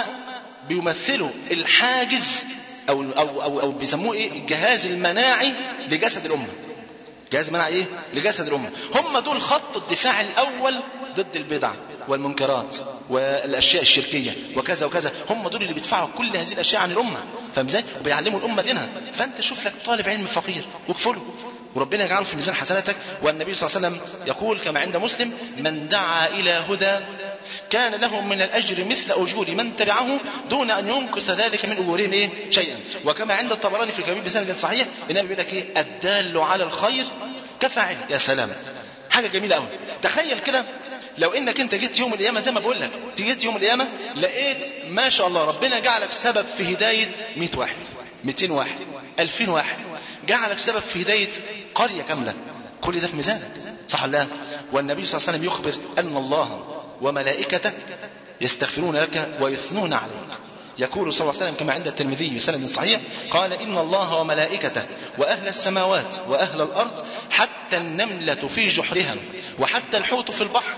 بيمثلوا الحاجز او او او, أو بيسموه ايه الجهاز المناعي لجسد الامه جهاز مناعي ايه لجسد الامه هم دول خط الدفاع الاول ضد البدع والمنكرات والاشياء الشركيه وكذا وكذا هم دول اللي بيدفعوا كل هذه الاشياء عن الامه فاهم ازاي وبيعلموا الامه دينها فانت شوف لك طالب علم فقير واكفله وربنا يجعله في ميزان حسناتك والنبي صلى الله عليه وسلم يقول كما عند مسلم من دعا الى هدى كان له من الاجر مثل اجور من تبعه دون ان ينقص ذلك من اجورهم ايه شيئا وكما عند الطبراني في الكبير بسند صحيح النبي بيقول لك ايه الدال على الخير كفاعل يا سلام حاجه جميله قوي تخيل كده لو انك انت جيت يوم القيامه زي ما بقول لك جيت يوم القيامه لقيت ما شاء الله ربنا جعلك سبب في هدايه 100 واحد 200 واحد 2000 واحد جعلك سبب في هدايه قريه كامله كل ده في ميزانك صح ولا لا والنبي صلى الله عليه وسلم يخبر ان الله وملائكته يستغفرون لك ويثنون عليك يقول صلى الله عليه وسلم كما عند الترمذي بسند صحيح قال إن الله وملائكته وأهل السماوات وأهل الأرض حتى النملة في جحرها وحتى الحوت في البحر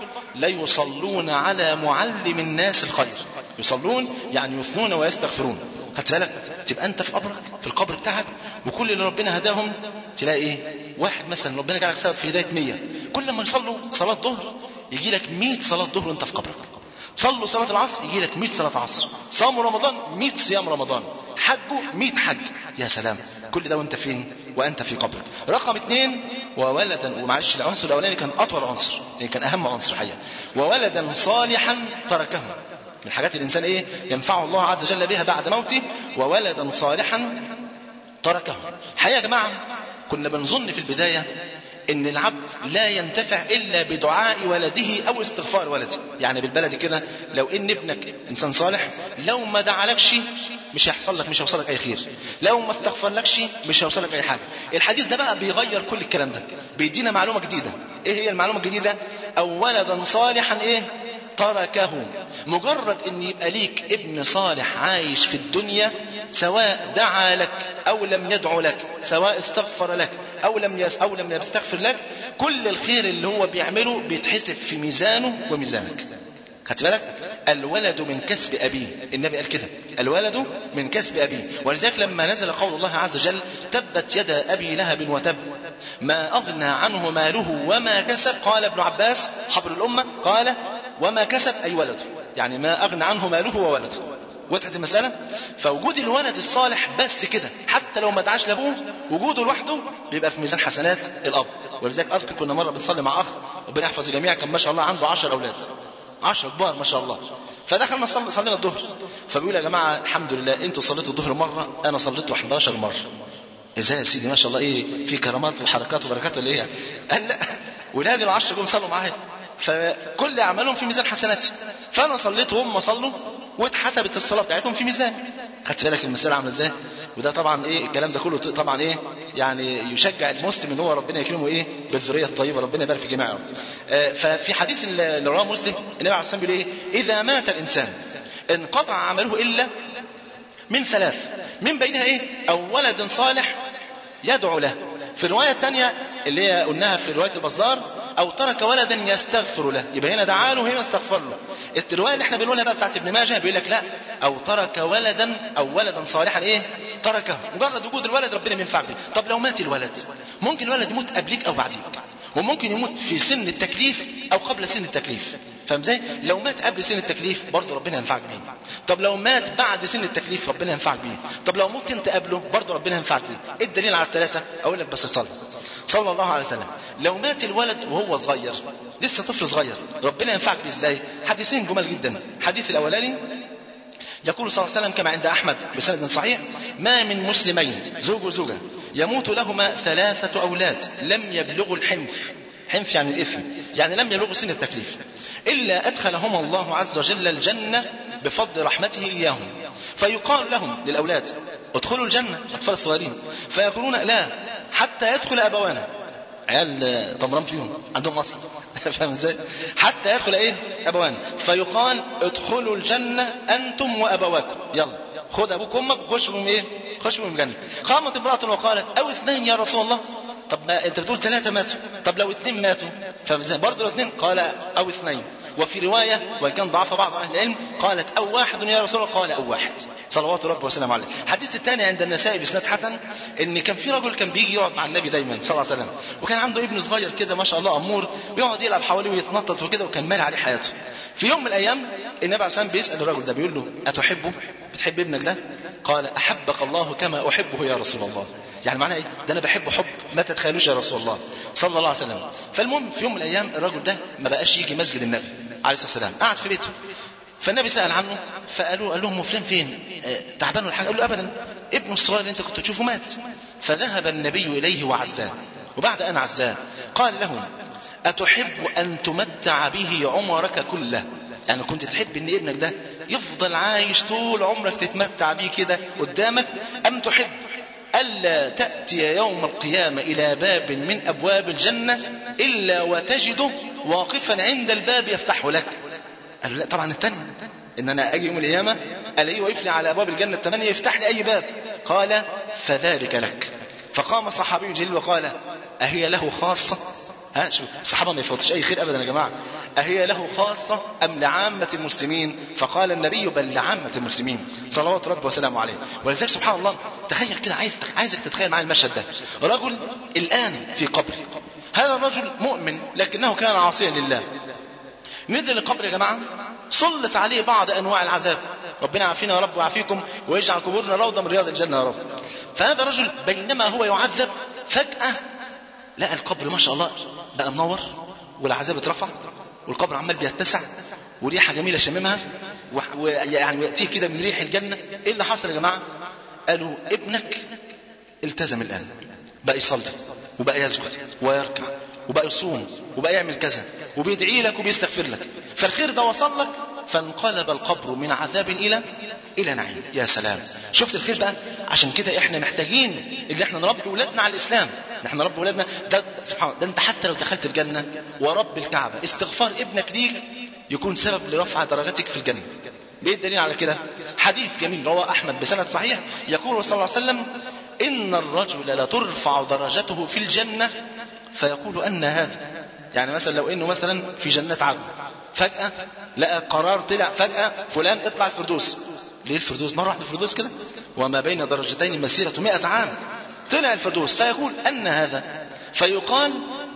ليصلون على معلم الناس الخير يصلون يعني يثنون ويستغفرون خدت بالك تبقى انت في قبرك في القبر بتاعك وكل اللي ربنا هداهم تلاقي ايه واحد مثلا ربنا جعلك سبب في هدايه 100 كل ما يصلوا صلاه ظهر يجي لك 100 صلاه ظهر وانت في قبرك صلوا صلاة العصر يجي لك 100 صلاة عصر صاموا رمضان 100 صيام رمضان حجوا 100 حج يا سلام كل ده وانت فين وانت في قبرك رقم اثنين وولدا ومعلش العنصر الاولاني كان اطول عنصر يعني كان اهم عنصر حقيقة وولدا صالحا تركه من الحاجات الانسان ايه ينفعه الله عز وجل بها بعد موته وولدا صالحا تركه الحقيقة يا جماعة كنا بنظن في البداية ان العبد لا ينتفع الا بدعاء ولده او استغفار ولده يعني بالبلدي كده لو ان ابنك انسان صالح لو ما دعالكش مش هيحصل لك مش هيوصل لك اي خير لو ما استغفرلكش مش هيوصل لك اي حاجه الحديث ده بقى بيغير كل الكلام ده بيدينا معلومه جديده ايه هي المعلومه الجديده او ولدا صالحا ايه تركه مجرد ان يبقى ليك ابن صالح عايش في الدنيا سواء دعا لك او لم يدعو لك سواء استغفر لك او لم يس او لم يستغفر لك كل الخير اللي هو بيعمله بيتحسب في ميزانه وميزانك خدت بالك الولد من كسب ابيه النبي قال كده الولد من كسب ابيه ولذلك لما نزل قول الله عز وجل تبت يدا ابي لهب وتب ما اغنى عنه ماله وما كسب قال ابن عباس حبر الامه قال وما كسب اي ولده يعني ما اغنى عنه ماله وولده وضحت المسألة فوجود الولد الصالح بس كده حتى لو ما دعاش لابوه وجوده لوحده بيبقى في ميزان حسنات الأب ولذلك أذكر كنا مرة بنصلي مع أخ ربنا يحفظ الجميع كان ما شاء الله عنده 10 أولاد 10 كبار ما شاء الله فدخلنا صلي صلينا الظهر فبيقول يا جماعة الحمد لله أنتوا صليتوا الظهر مرة أنا صليته 11 مرة ازاي يا سيدي ما شاء الله ايه في كرامات وحركات وبركات ولا ايه قال لا ولادي العشرة جم صلوا معايا فكل اعمالهم في ميزان حسناتي فانا صليت وهم صلوا واتحسبت الصلاه بتاعتهم في ميزان خدت بالك المسألة عامله ازاي وده طبعا ايه الكلام ده كله طبعا ايه يعني يشجع المسلم ان هو ربنا يكرمه ايه بالذريه الطيبه ربنا يبارك في جميعهم آه ففي حديث اللي رواه مسلم النبي عليه الصلاه والسلام بيقول ايه اذا مات الانسان انقطع عمله الا من ثلاث من بينها ايه او ولد صالح يدعو له في الرواية الثانية اللي هي قلناها في رواية البزار أو ترك ولدا يستغفر له يبقى هنا دعا له هنا استغفر له الرواية اللي احنا بنقولها بقى بتاعت ابن ماجه بيقول لك لا أو ترك ولدا أو ولدا صالحا إيه تركه مجرد وجود الولد ربنا بينفع به طب لو مات الولد ممكن الولد يموت قبليك أو بعديك وممكن يموت في سن التكليف أو قبل سن التكليف فاهم ازاي؟ لو مات قبل سن التكليف برضه ربنا ينفعك بيه. طب لو مات بعد سن التكليف ربنا ينفعك بيه. طب لو مت انت قبله برضه ربنا ينفعك بيه. ايه الدليل على الثلاثه؟ اقول لك بس صلي. صلى الله عليه وسلم. لو مات الولد وهو صغير لسه طفل صغير ربنا ينفعك بيه ازاي؟ حديثين جمال جدا. الحديث الاولاني يقول صلى الله عليه وسلم كما عند احمد بسند صحيح ما من مسلمين زوج وزوجه يموت لهما ثلاثه اولاد لم يبلغوا الحنف حنف يعني الإثم يعني لم يبلغوا سن التكليف إلا أدخلهم الله عز وجل الجنة بفضل رحمته إياهم فيقال لهم للأولاد ادخلوا الجنة أطفال الصغيرين فيقولون لا حتى يدخل أبوانا عيال طمران فيهم عندهم مصر فاهم ازاي حتى يدخل ايه ابوان فيقال ادخلوا الجنه انتم وابواكم يلا خد ابوك وامك وخش بهم ايه خش بهم الجنه قامت امراه وقالت او اثنين يا رسول الله طب ما انت بتقول ثلاثه ماتوا طب لو اثنين ماتوا فاهم ازاي برضه لو اثنين قال او اثنين وفي رواية وإن كان ضعف بعض أهل العلم قالت أو واحد يا رسول الله قال أو واحد صلوات ربي وسلامه عليه الحديث الثاني عند النسائي بإسناد حسن إن كان في رجل كان بيجي يقعد مع النبي دايما صلى الله عليه وسلم وكان عنده ابن صغير كده ما شاء الله أمور ويقعد يلعب حواليه ويتنطط وكده وكان مال عليه حياته في يوم من الأيام النبي عليه السلام بيسأل الرجل ده بيقول له أتحبه بتحب ابنك ده قال أحبك الله كما أحبه يا رسول الله يعني معناه إيه ده أنا بحبه حب ما تتخيلوش يا رسول الله صلى الله عليه وسلم فالمهم في يوم من الأيام الرجل ده ما بقاش يجي مسجد النبي عليه الصلاة والسلام قعد في بيته فالنبي سأل عنه فقالوا قال لهم فلان فين آه، تعبان ولا حاجه قال له ابدا ابنه الصغير اللي انت كنت تشوفه مات فذهب النبي اليه وعزاه وبعد ان عزاه قال لهم اتحب ان تمتع به عمرك كله يعني كنت تحب ان ابنك ده يفضل عايش طول عمرك تتمتع بيه كده قدامك ام تحب ألا تأتي يوم القيامة إلى باب من أبواب الجنة إلا وتجده واقفا عند الباب يفتحه لك قالوا لا طبعا الثانية ان انا اجي يوم القيامه الاقيه واقف لي على ابواب الجنه الثمانيه يفتح لي اي باب قال فذلك لك فقام صحابي جليل وقال اهي له خاصه ها شوف الصحابه ما يفوتش اي خير ابدا يا جماعه اهي له خاصه ام لعامه المسلمين فقال النبي بل لعامه المسلمين صلوات ربي وسلامه عليه ولذلك سبحان الله تخيل كده عايز عايزك تتخيل معايا المشهد ده رجل الان في قبر هذا الرجل مؤمن لكنه كان عاصيا لله نزل القبر يا جماعة سلط عليه بعض أنواع العذاب ربنا يعافينا يا رب ويعافيكم ويجعل قبورنا روضة من رياض الجنة يا رب فهذا الرجل بينما هو يعذب فجأة لقى القبر ما شاء الله بقى منور والعذاب اترفع والقبر عمال بيتسع وريحة جميلة شممها ويعني يأتيه كده من ريح الجنة ايه اللي حصل يا جماعة قالوا ابنك التزم الآن بقى يصلي وبقى يسجد ويركع وبقى يصوم وبقى يعمل كذا وبيدعي لك وبيستغفر لك فالخير ده وصل لك فانقلب القبر من عذاب الى الى نعيم يا سلام شفت الخير بقى عشان كده احنا محتاجين اللي احنا نربي اولادنا على الاسلام احنا نربي اولادنا ده سبحان الله ده انت حتى لو دخلت الجنه ورب الكعبه استغفار ابنك ليك يكون سبب لرفع درجتك في الجنه ليه الدليل على كده حديث جميل رواه احمد بسند صحيح يقول صلى الله عليه وسلم ان الرجل لترفع درجته في الجنه فيقول أن هذا يعني مثلا لو انه مثلا في جنة عدن فجأة لقى قرار طلع فجأة فلان اطلع الفردوس ليه الفردوس مرة واحدة الفردوس كده وما بين درجتين مسيرة مئة عام طلع الفردوس فيقول أن هذا فيقال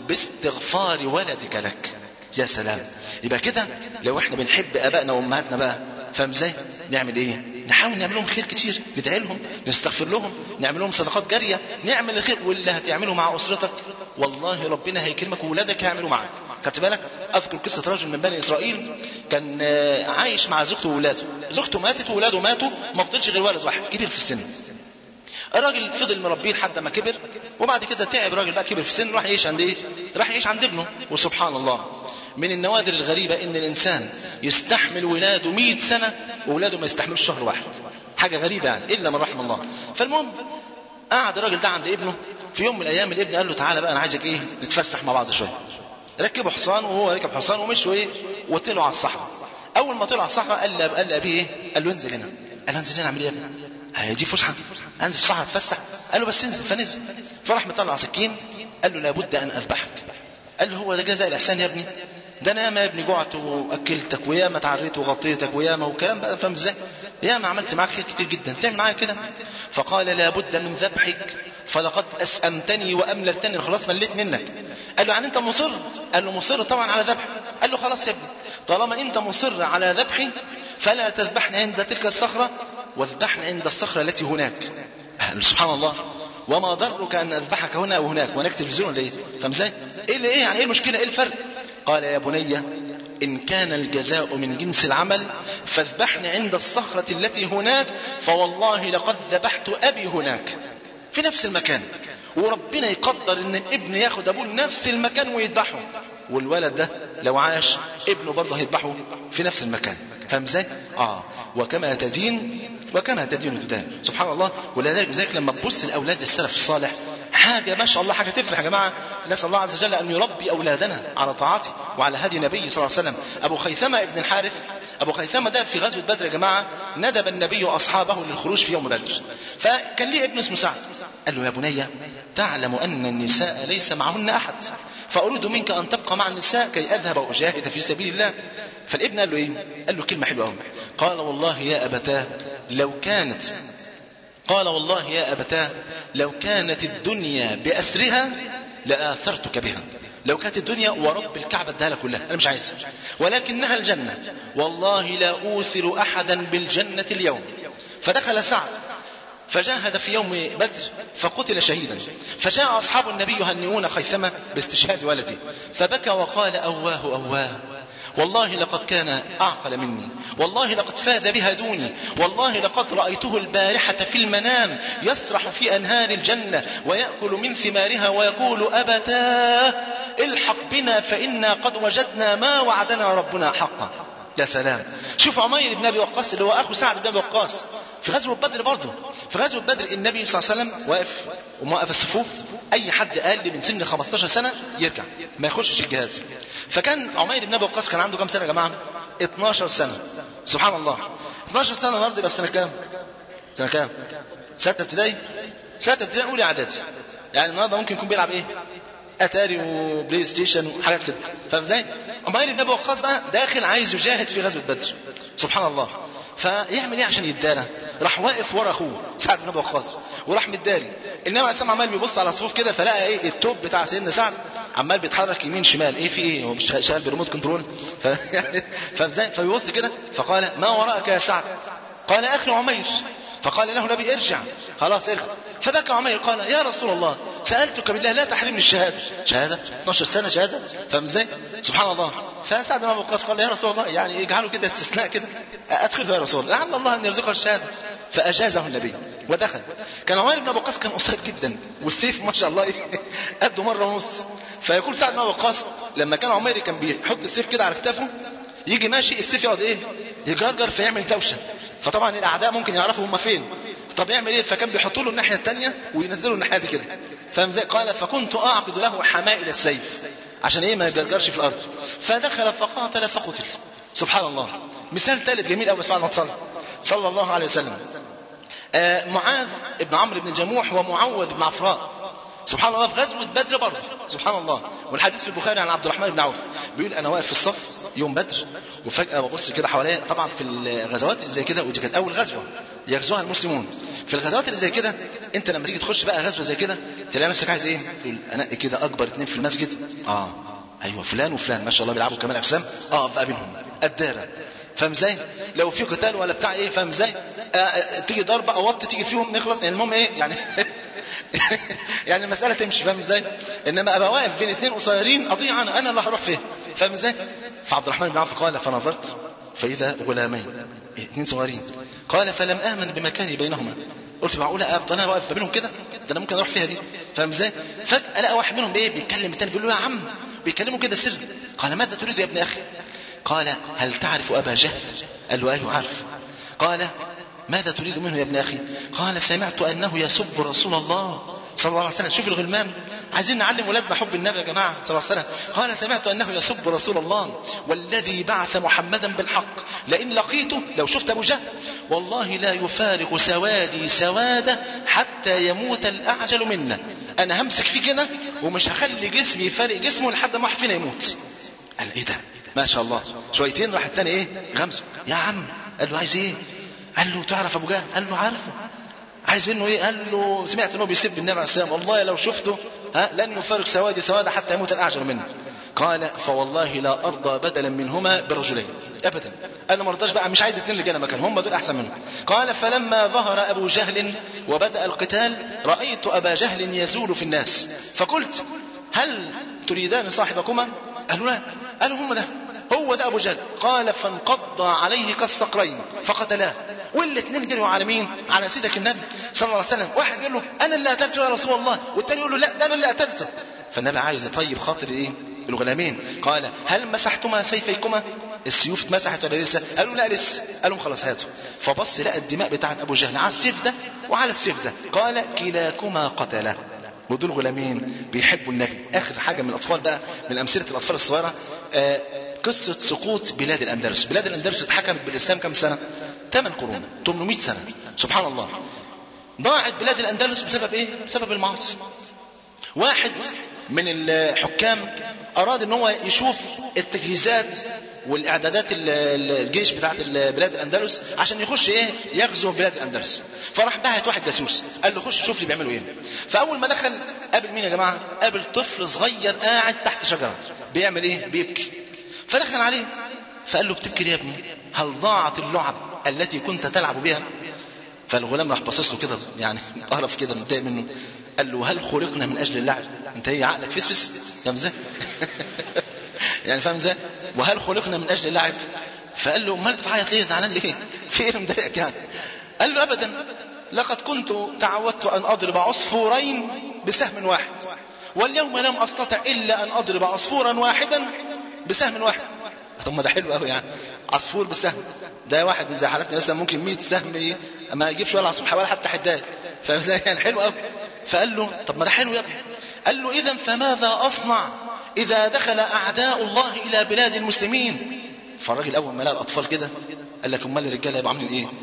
باستغفار ولدك لك يا سلام يبقى كده لو احنا بنحب ابائنا وامهاتنا بقى فاهم ازاي نعمل ايه نحاول نعمل لهم خير كتير ندعي لهم نستغفر لهم نعمل لهم صدقات جاريه نعمل الخير واللي هتعمله مع اسرتك والله ربنا هيكرمك وولادك هيعملوا معاك خدت بالك اذكر قصه رجل من بني اسرائيل كان آه، عايش مع زوجته وولاده زوجته ماتت وولاده ماتوا ما فضلش غير ولد واحد كبير في السن الراجل فضل مربيه لحد ما كبر وبعد كده تعب الراجل بقى كبر في السن راح يعيش عند ايه راح يعيش عند ابنه وسبحان الله من النوادر الغريبة ان الانسان يستحمل ولاده مئة سنة وولاده ما يستحملوش شهر واحد حاجة غريبة يعني الا من رحم الله فالمهم قعد الراجل ده عند ابنه في يوم من الايام الابن قال له تعالى بقى انا عايزك ايه نتفسح مع بعض شويه ركبوا حصان وهو ركب حصان ومشوا ايه وطلعوا على الصحراء اول ما طلعوا على الصحراء قال لأب- قال لابيه ايه قال له انزل هنا قال له انزل هنا اعمل ايه يا ابني هي دي فسحه انزل في الصحراء اتفسح قال له بس انزل فنزل فراح مطلع سكين قال له لابد ان اذبحك قال له هو ده جزاء الاحسان يا ابني ده انا ياما يا ابني جعت واكلتك وياما اتعريت وغطيتك وياما وكلام بقى فاهم ازاي ياما عملت معاك خير كتير جدا تعمل معايا كده فقال لابد من ذبحك فلقد اسأمتني وامللتني خلاص مليت منك قال له يعني انت مصر قال له مصر طبعا على ذبح قال له خلاص يا ابني طالما انت مصر على ذبحي فلا تذبحني عند تلك الصخرة واذبحني عند الصخرة التي هناك قال له سبحان الله وما ضرك ان اذبحك هنا وهناك وهناك تلفزيون ولا ايه فاهم ازاي ايه اللي ايه يعني ايه المشكله ايه الفرق قال يا بني ان كان الجزاء من جنس العمل فاذبحني عند الصخره التي هناك فوالله لقد ذبحت ابي هناك في نفس المكان وربنا يقدر ان الابن ياخد ابوه لنفس المكان ويذبحه والولد ده لو عاش ابنه برضه هيذبحه في نفس المكان فاهم ازاي اه وكما تدين وكما تدين تدان سبحان الله ولذلك لما تبص لاولاد السلف الصالح حاجه ما شاء الله حاجه تفرح يا جماعه نسال الله عز وجل ان يربي اولادنا على طاعته وعلى هدي النبي صلى الله عليه وسلم ابو خيثمه ابن الحارث ابو خيثمه ده في غزوه بدر يا جماعه ندب النبي اصحابه للخروج في يوم بدر فكان ليه ابن اسمه سعد قال له يا بني تعلم ان النساء ليس معهن احد فاريد منك ان تبقى مع النساء كي اذهب واجاهد في سبيل الله فالابن قال له ايه قال له كلمه حلوه قوي قال والله يا ابتاه لو كانت قال والله يا أبتاه لو كانت الدنيا بأسرها لآثرتك بها لو كانت الدنيا ورب الكعبة اداها كلها أنا مش عايزها ولكنها الجنة والله لا أوثر أحدا بالجنة اليوم فدخل سعد فجاهد في يوم بدر فقتل شهيدا فجاء أصحاب النبي يهنئون خيثمة باستشهاد ولده فبكى وقال أواه أواه والله لقد كان أعقل مني والله لقد فاز بها دوني والله لقد رأيته البارحة في المنام يسرح في أنهار الجنة ويأكل من ثمارها ويقول أبتاه الحق بنا فإنا قد وجدنا ما وعدنا ربنا حقا يا سلام شوف عمير بن ابي وقاص اللي هو اخو سعد بن ابي وقاص في غزوه بدر برضه في غزوه بدر النبي صلى الله عليه وسلم واقف وموقف الصفوف اي حد اقل من سن 15 سنه يرجع ما يخشش الجهاد فكان عمير بن ابي وقاص كان عنده كام سنه يا جماعه 12 سنه سبحان الله 12 سنه النهارده يبقى في سنه كام سنه كام سته ابتدائي سته ابتدائي اولى اعدادي يعني النهارده ممكن يكون بيلعب ايه اتاري وبلاي ستيشن وحاجات كده فاهم ازاي؟ عمير بن ابي وقاص بقى داخل عايز يجاهد في غزوه بدر سبحان الله فيعمل ايه عشان يتدارى؟ راح واقف ورا اخوه سعد بن ابي وقاص وراح متداري النبي عليه السلام عمال بيبص على الصفوف كده فلقى ايه التوب بتاع سيدنا سعد عمال بيتحرك يمين شمال ايه في ايه هو مش شغال بريموت كنترول ف... فاهم ازاي؟ فبيبص كده فقال ما وراءك يا سعد؟ قال اخي عمير فقال له النبي ارجع خلاص ارجع فبكى عمير قال يا رسول الله سألتك بالله لا تحرمني الشهادة شهادة 12 سنة شهادة فاهم ازاي سبحان الله فسعد بن ابي وقاص قال يا رسول الله يعني اجعله كده استثناء كده ادخل يا رسول الله لعل الله ان يرزقه الشهادة فاجازه النبي ودخل كان عمير بن ابي وقاص كان قصير جدا والسيف ما شاء الله قده مره ونص فيقول سعد بن ابي وقاص لما كان عمير كان بيحط السيف كده على كتافه يجي ماشي السيف يقعد ايه يجرجر فيعمل دوشه فطبعا الاعداء ممكن يعرفوا هم فين طب يعمل ايه فكان بيحطوا له الناحيه الثانيه وينزلوا الناحيه دي كده فاهم ازاي قال فكنت اعقد له حمائل السيف عشان ايه ما يجرجرش في الارض فدخل فقاتل فقتل سبحان الله مثال ثالث جميل قوي بعد ما تصلى صلى الله عليه وسلم آه معاذ بن عمرو بن الجموح ومعوذ بن عفراء سبحان الله في غزوة بدر برضه سبحان الله والحديث في البخاري عن عبد الرحمن بن عوف بيقول انا واقف في الصف يوم بدر وفجأة ببص كده حواليا طبعا في الغزوات اللي زي كده ودي كانت اول غزوة يغزوها المسلمون في الغزوات اللي زي كده انت لما تيجي تخش بقى غزوة زي كده تلاقي نفسك عايز ايه تقول انقي كده اكبر اتنين في المسجد اه ايوه فلان وفلان ما شاء الله بيلعبوا كمال اجسام اه ابقى بينهم الدارة فاهم ازاي لو في قتال ولا بتاع ايه فاهم ازاي آه تيجي ضربه او وقت تيجي فيهم نخلص يعني المهم ايه يعني يعني المسألة تمشي فاهم ازاي انما ابقى واقف بين اثنين قصيرين اضيع انا انا اللي هروح فين فاهم ازاي فعبد الرحمن بن عوف قال فنظرت فاذا غلامين اثنين صغيرين قال فلم امن بمكاني بينهما قلت معقولة افضل انا واقف بينهم كده ده انا ممكن اروح فيها دي فاهم ازاي فجأة لقى واحد منهم ايه بيتكلم التاني بيقول له يا عم بيكلموا كده سر قال ماذا تريد يا ابن اخي قال هل تعرف ابا جهل قال له ايوه عارف قال ماذا تريد منه يا ابن أخي قال سمعت أنه يسب رسول الله صلى الله عليه وسلم شوف الغلمان عايزين نعلم ولادنا حب النبي يا جماعة صلى الله عليه وسلم قال سمعت أنه يسب رسول الله والذي بعث محمدا بالحق لئن لقيته لو شفت أبو جهل والله لا يفارق سوادي سوادة حتى يموت الأعجل منا أنا همسك فيه كده ومش هخلي جسمي يفارق جسمه لحد ما واحد فينا يموت قال إيه ده ما شاء الله شويتين راح التاني إيه غمزه يا عم قال له عايز إيه قال له تعرف ابو جهل قال له عارفه عايز منه ايه قال له سمعت انه بيسب النبي عليه السلام والله لو شفته ها لن يفارق سوادي سوادا حتى يموت الاعجل منه قال فوالله لا ارضى بدلا منهما برجلين ابدا انا ما رضاش بقى مش عايز اثنين رجاله مكان هم دول احسن منهم قال فلما ظهر ابو جهل وبدا القتال رايت ابا جهل يزول في الناس فقلت هل تريدان صاحبكما قالوا لا قالوا هم ده هو ده ابو جهل قال فانقض عليه كالصقرين فقتلاه والاثنين جروا على مين على سيدك النبي صلى الله عليه وسلم واحد يقول له انا اللي قتلته يا رسول الله والتاني يقول له لا ده انا اللي قتلته فالنبي عايز يطيب خاطر ايه الغلامين قال هل مسحتما سيفيكما السيوف اتمسحت ولا لسه قالوا لا لسه قالوا خلاص هاتوا فبص لقى الدماء بتاعت ابو جهل على السيف ده وعلى السيف ده قال كلاكما قتله ودول غلامين بيحبوا النبي اخر حاجه من الاطفال بقى من امثله الاطفال الصغيره آه قصه سقوط بلاد الاندلس بلاد الاندلس اتحكمت بالاسلام كم سنه 8 قرون 800 سنه سبحان الله ضاعت بلاد الاندلس بسبب ايه بسبب المعاصي واحد من الحكام اراد ان هو يشوف التجهيزات والاعدادات ال- ال- الجيش بتاعت ال- بلاد الاندلس عشان يخش ايه يغزو بلاد الاندلس فراح بعت واحد جاسوس قال له خش شوف لي بيعملوا ايه فاول ما دخل قابل مين يا جماعه قابل طفل صغير قاعد تحت شجره بيعمل ايه بيبكي فدخل عليه فقال له بتبكي ليه يا ابني هل ضاعت اللعب التي كنت تلعب بها فالغلام راح باصص له كده يعني قرف كده متضايق منه قال له هل خلقنا من اجل اللعب انت ايه عقلك فسفس فاهم ازاي يعني فاهم ازاي وهل خلقنا من اجل اللعب فقال له امال بتعيط ليه زعلان ليه في ايه اللي مضايقك يعني قال له ابدا لقد كنت تعودت ان اضرب عصفورين بسهم واحد واليوم لم استطع الا ان اضرب عصفورا واحدا بسهم واحد طب ما ده حلو قوي يعني عصفور بسهم ده واحد من زي حالتنا مثلا ممكن 100 سهم ايه ما يجيبش ولا عصفور ولا حتى حداد فاهم ازاي يعني حلو قوي فقال له طب ما ده حلو يا ابني قال له اذا فماذا اصنع اذا دخل اعداء الله الى بلاد المسلمين فالراجل اول ما لقى الاطفال كده قال لك امال الرجاله يبقوا عاملين ايه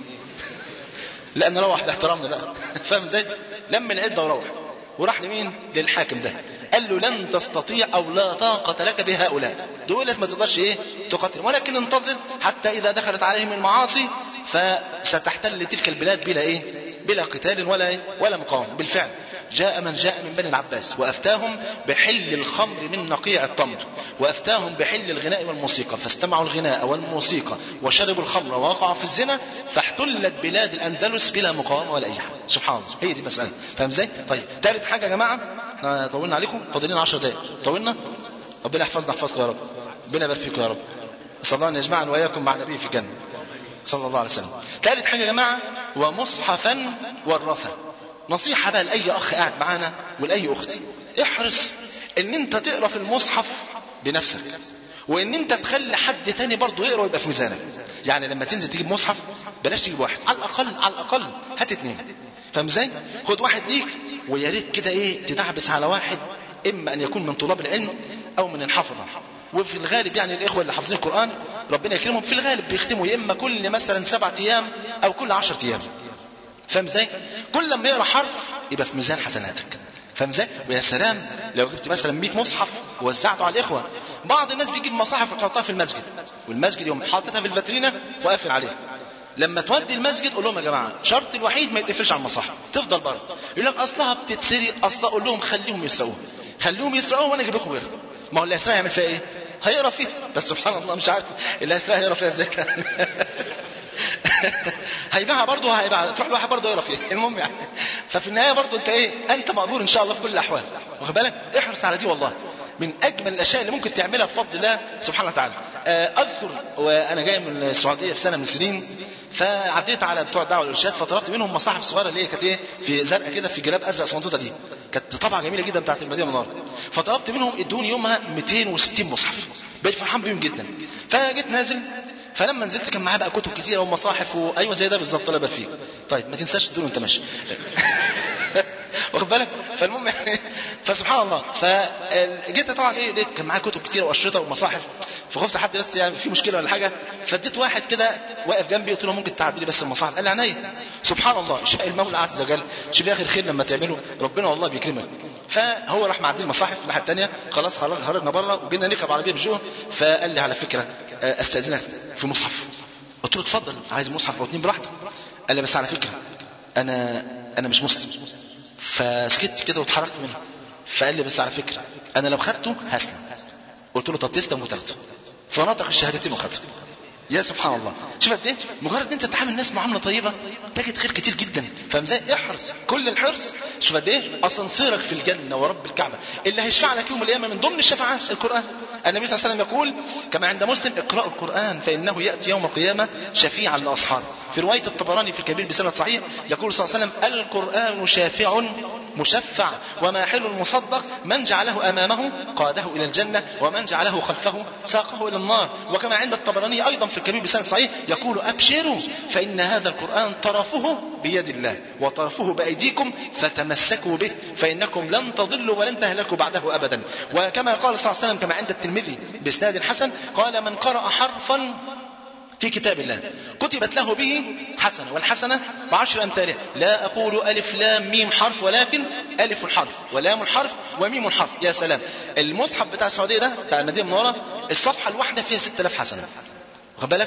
لا نروح باحترامنا بقى فاهم ازاي لم العده وروح وراح لمين للحاكم ده قال له لن تستطيع او لا طاقة لك بهؤلاء دولت ما تقدرش ايه تقاتل ولكن انتظر حتى اذا دخلت عليهم المعاصي فستحتل تلك البلاد بلا ايه بلا قتال ولا إيه؟ ولا مقاومة بالفعل جاء من جاء من بني العباس وافتاهم بحل الخمر من نقيع التمر وافتاهم بحل الغناء والموسيقى فاستمعوا الغناء والموسيقى وشربوا الخمر ووقعوا في الزنا فاحتلت بلاد الاندلس بلا مقاومه ولا اي حاجه سبحان الله هي دي المساله فاهم ازاي طيب ثالث حاجه يا جماعه احنا طولنا عليكم فاضلين 10 دقائق طولنا ربنا يحفظنا يحفظكم يا رب ربنا يبارك فيكم يا رب صلى الله ان يجمعنا واياكم مع النبي في الجنه صلى الله عليه وسلم ثالث حاجه يا جماعه ومصحفا ورثه نصيحه بقى لاي اخ قاعد معانا ولاي اخت احرص ان انت تقرا في المصحف بنفسك وان انت تخلي حد تاني برضه يقرا ويبقى في ميزانك يعني لما تنزل تجيب مصحف بلاش تجيب واحد على الاقل على الاقل هات اتنين فاهم ازاي خد واحد ليك ويا ريت كده ايه تدعبس على واحد اما ان يكون من طلاب العلم او من الحفظه وفي الغالب يعني الاخوه اللي حافظين القران ربنا يكرمهم في الغالب بيختموا يا اما كل مثلا سبعة ايام او كل عشرة ايام فاهم ازاي كل لما يقرا حرف يبقى في ميزان حسناتك فاهم ازاي ويا سلام لو جبت مثلا 100 مصحف ووزعته على الاخوه بعض الناس بيجيب مصاحف ويحطها في المسجد والمسجد يوم حاططها في الفاترينه وقافل عليها لما تودي المسجد قول لهم يا جماعه شرط الوحيد ما يتقفلش على المصاحف تفضل بره يقول لك اصلها بتتسرق اصلا قول لهم خليهم يسرقوها خليهم يسرقوها وانا اجيب لكم غيرها ما هو اللي هيسرقها يعمل فيها ايه هيقرا فيها بس سبحان الله مش عارف اللي هيسرقها هيقرا فيها ازاي كان هيبيعها برضه هيبيعها تروح لواحد برضه يقرا فيها المهم يعني ففي النهايه برضه انت ايه انت مأجور ان شاء الله في كل الاحوال واخد بالك احرص على دي والله من اجمل الاشياء اللي ممكن تعملها بفضل الله سبحانه وتعالى آه، اذكر وانا جاي من السعوديه في سنه من السنين فعديت على بتوع الدعوه والارشاد فطلبت منهم مصاحف صغيره اللي هي كانت ايه في زرقاء كده في جلاب ازرق صندوقه دي كانت طبعه جميله جدا بتاعت المدينه المنوره فطلبت منهم ادوني يومها 260 مصحف بقيت فرحان بيهم جدا فجيت نازل فلما نزلت كان معاه بقى كتب كتيره ومصاحف وايوه زي ده بالظبط طلبت فيه طيب ما تنساش تدور وانت ماشي واخد بالك فالمهم يعني فسبحان الله فجيت طبعا ايه لقيت كان معاه كتب كتيره واشرطه ومصاحف فخفت حد بس يعني في مشكله ولا حاجه فاديت واحد كده واقف جنبي قلت له ممكن تعدي لي بس المصاحف قال لي عينيا سبحان الله شاء المولى عز وجل شوف يا اخي الخير لما تعمله ربنا والله بيكرمك فهو راح معدي المصاحف الناحيه الثانيه خلاص خرج خرجنا بره وجينا نركب عربيه بجوه فقال لي على فكره آه، استاذنك في مصحف قلت له اتفضل عايز مصحف او اتنين براحتك قال لي بس على فكره انا انا مش مسلم فسكت كده واتحركت منه فقال لي بس على فكره انا لو خدته هسلم قلت له طب تسلم وتاخده فنطق الشهادتين وخدته يا سبحان الله شوف قد ايه مجرد ان انت تتعامل الناس معامله طيبه تجد خير كتير جدا فاهم ازاي احرص كل الحرص شوف قد ايه اسانسيرك في الجنه ورب الكعبه اللي هيشفع لك يوم القيامه من ضمن الشفاعات القران النبي صلى الله عليه وسلم يقول كما عند مسلم اقرأوا القرآن فإنه يأتي يوم القيامة شفيعا لأصحابه في رواية الطبراني في الكبير بسند صحيح يقول صلى الله عليه وسلم القرآن شافع مشفع وماحل مصدق من جعله أمامه قاده إلى الجنة ومن جعله خلفه ساقه إلى النار وكما عند الطبراني أيضا في الكبير بسند صحيح يقول أبشروا فإن هذا القرآن طرفه بيد الله وطرفه بأيديكم فتمسكوا به فإنكم لن تضلوا ولن تهلكوا بعده أبدا وكما قال صلى الله عليه وسلم كما عند الترمذي بإسناد حسن قال من قرأ حرفا في كتاب الله كتبت له به حسنة والحسنة بعشر أمثالها لا أقول ألف لام ميم حرف ولكن ألف الحرف ولام الحرف وميم الحرف يا سلام المصحف بتاع السعودية ده بتاع المدينة المنورة الصفحة الواحدة فيها 6000 حسنة واخد بالك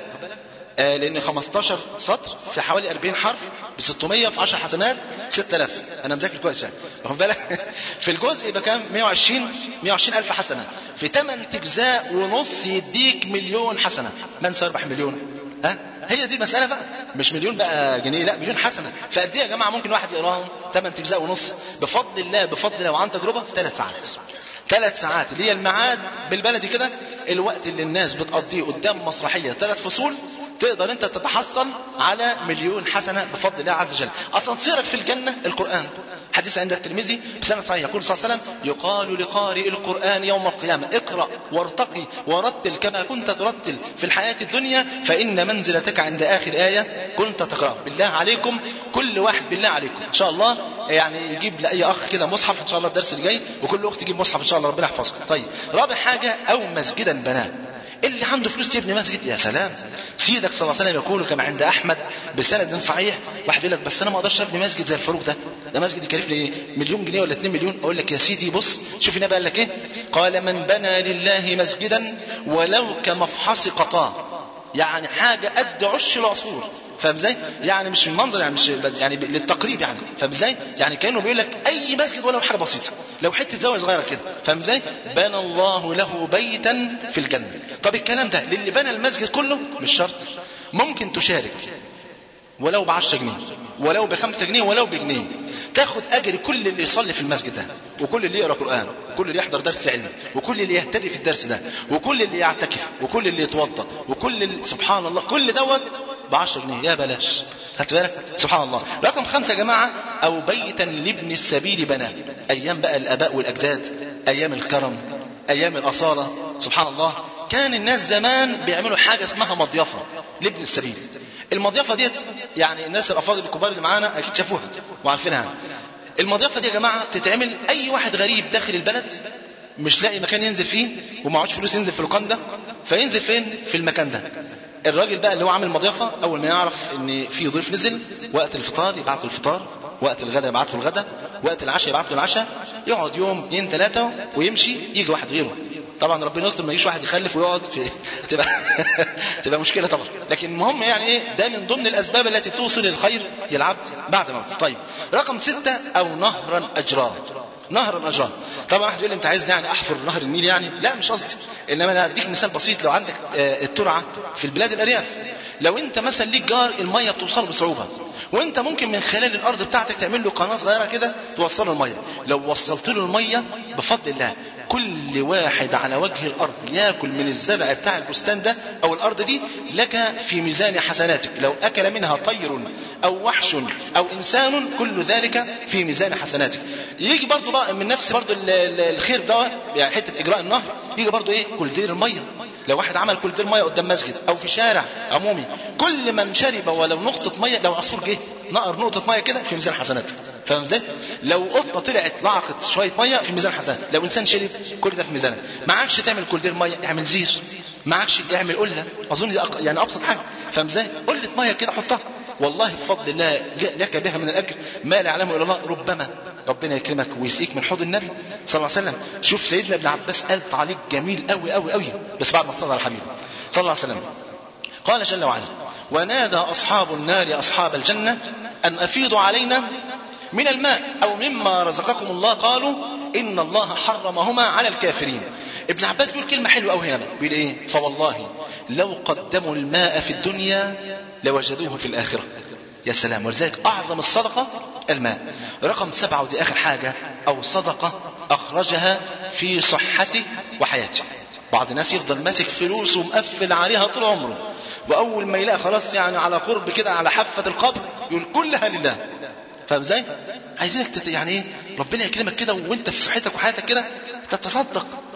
آه لان 15 سطر في حوالي 40 حرف ب 600 في 10 حسنات 6000 انا مذاكر كويس يعني واخد بالك في الجزء يبقى كام 120 120 الف حسنه في 8 اجزاء ونص يديك مليون حسنه من سيربح مليون ها هي دي المساله بقى مش مليون بقى جنيه لا مليون حسنه فقد ايه يا جماعه ممكن واحد يقراهم 8 اجزاء ونص بفضل الله بفضل الله وعن تجربه في 3 ساعات ثلاث ساعات اللي هي الميعاد بالبلدي كده الوقت اللي الناس بتقضيه قدام مسرحيه ثلاث فصول تقدر انت تتحصل على مليون حسنه بفضل الله عز وجل اصلا سيرك في الجنه القران حديث عند الترمذي بسند صحيح يقول صلى الله عليه وسلم يقال لقارئ القران يوم القيامه اقرا وارتقي ورتل كما كنت ترتل في الحياه الدنيا فان منزلتك عند اخر ايه كنت تقرا بالله عليكم كل واحد بالله عليكم ان شاء الله يعني يجيب لاي اخ كده مصحف ان شاء الله الدرس الجاي وكل اخت تجيب مصحف ان شاء الله ربنا يحفظكم طيب رابع حاجه او مسجدا بناه اللي عنده فلوس يبني مسجد يا سلام سيدك صلى الله عليه وسلم يقول كما عند احمد بسند صحيح واحد يقول لك بس انا ما اقدرش ابني مسجد زي الفاروق ده ده مسجد يكلف لي مليون جنيه ولا 2 مليون اقول لك يا سيدي بص شوف النبي قال لك ايه قال من بنى لله مسجدا ولو كمفحص قطاه يعني حاجه قد عش العصفور فاهم ازاي؟ يعني مش المنظر يعني مش يعني للتقريب يعني فاهم ازاي؟ يعني كانه بيقول لك اي مسجد ولو حاجه بسيطه لو حته زاويه صغيره كده فاهم ازاي؟ بنى الله له بيتا في الجنه طب الكلام ده للي بنى المسجد كله مش شرط ممكن تشارك ولو ب 10 جنيه ولو ب 5 جنيه ولو بجنيه تاخد اجر كل اللي يصلي في المسجد ده وكل اللي يقرا قران وكل اللي يحضر درس علم وكل اللي يهتدي في الدرس ده وكل اللي يعتكف وكل اللي يتوضا وكل اللي سبحان الله كل دوت ب 10 جنيه يا بلاش خدت بالك سبحان الله رقم خمسة يا جماعة أو بيتا لابن السبيل بناه أيام بقى الآباء والأجداد أيام الكرم أيام الأصالة سبحان الله كان الناس زمان بيعملوا حاجة اسمها مضيفة لابن السبيل المضيفة ديت يعني الناس الأفاضل الكبار اللي معانا أكيد شافوها وعارفينها المضيفة دي يا جماعة تتعمل أي واحد غريب داخل البلد مش لاقي مكان ينزل فيه ومعهوش فلوس ينزل في اللوكان فينزل فين في المكان ده الراجل بقى اللي هو عامل مضيافة أول ما يعرف إن في ضيف نزل وقت الفطار يبعت له الفطار وقت الغداء يبعت له الغداء وقت العشاء يبعت له العشاء يقعد يوم اثنين ثلاثة ويمشي يجي واحد غيره طبعا ربنا يستر ما يجيش واحد يخلف ويقعد في تبقى تبقى مشكله طبعا لكن المهم يعني ايه ده من ضمن الاسباب التي توصل الخير للعبد بعد موته طيب رقم ستة او نهرا اجراه نهرا اجراه طبعا واحد يقول لي انت عايزني يعني احفر نهر النيل يعني لا مش قصدي انما انا اديك مثال بسيط لو عندك آه، الترعه في البلاد الارياف لو انت مثلا ليك جار الميه بتوصل بصعوبه وانت ممكن من خلال الارض بتاعتك تعمل له قناه صغيره كده توصل له الميه لو وصلت له الميه بفضل الله كل واحد على وجه الارض ياكل من الزرع بتاع البستان ده او الارض دي لك في ميزان حسناتك لو اكل منها طير او وحش او انسان كل ذلك في ميزان حسناتك يجي برضو بقى من نفس برضو ال- ال- الخير ده يعني حته اجراء النهر يجي برضو ايه كل دير الميه لو واحد عمل كل دير ميه قدام مسجد او في شارع عمومي كل من شرب ولو نقطه ميه لو عصفور جه نقر نقطه ميه كده في ميزان حسناته فاهم ازاي لو قطه طلعت لعقت شويه ميه في ميزان حسنات لو انسان شرب كل ده في ميزانه معكش تعمل كل دير ميه اعمل زير معكش اعمل قله اظن دي أق... يعني ابسط حاجه فاهم ازاي قله ميه كده حطها والله بفضل الله جاء لك بها من الاجر ما لا يعلمه الا الله ربما ربنا يكرمك ويسقيك من حوض النبي صلى الله عليه وسلم شوف سيدنا ابن عباس قال تعليق جميل قوي قوي قوي بس بعد ما تصلى على الحبيب صلى الله عليه وسلم قال جل وعلا ونادى اصحاب النار اصحاب الجنه ان افيضوا علينا من الماء او مما رزقكم الله قالوا ان الله حرمهما على الكافرين ابن عباس بيقول كلمه حلوه قوي هنا بقى. بيقول ايه فوالله لو قدموا الماء في الدنيا لوجدوه في الاخره يا سلام ولذلك اعظم الصدقه الماء رقم سبعه ودي اخر حاجه او صدقه اخرجها في صحته وحياته بعض الناس يفضل ماسك فلوس ومقفل عليها طول عمره واول ما يلاقي خلاص يعني على قرب كده على حافه القبر يقول كلها لله فاهم ازاي؟ عايزينك تت... يعني ايه ربنا يكرمك كده وانت في صحتك وحياتك كده تتصدق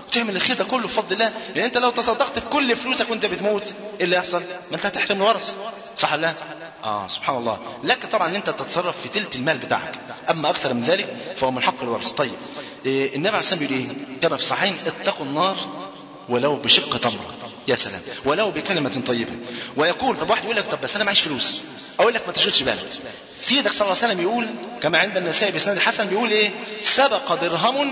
وتعمل الخير ده كله بفضل الله لان انت لو تصدقت في كل فلوسك وانت بتموت ايه اللي يحصل ما انت هتحرم الورث صح ولا لا اه سبحان الله لك طبعا ان انت تتصرف في تلت المال بتاعك اما اكثر من ذلك فهو من حق الورث طيب إيه النبي عليه الصلاه والسلام بيقول ايه كما في الصحيحين اتقوا النار ولو بشق تمره يا سلام ولو بكلمة طيبة ويقول طب واحد يقول لك طب بس أنا معيش فلوس أقول لك ما تشغلش بالك سيدك صلى الله عليه وسلم يقول كما عند النسائي بإسناد الحسن بيقول إيه سبق درهم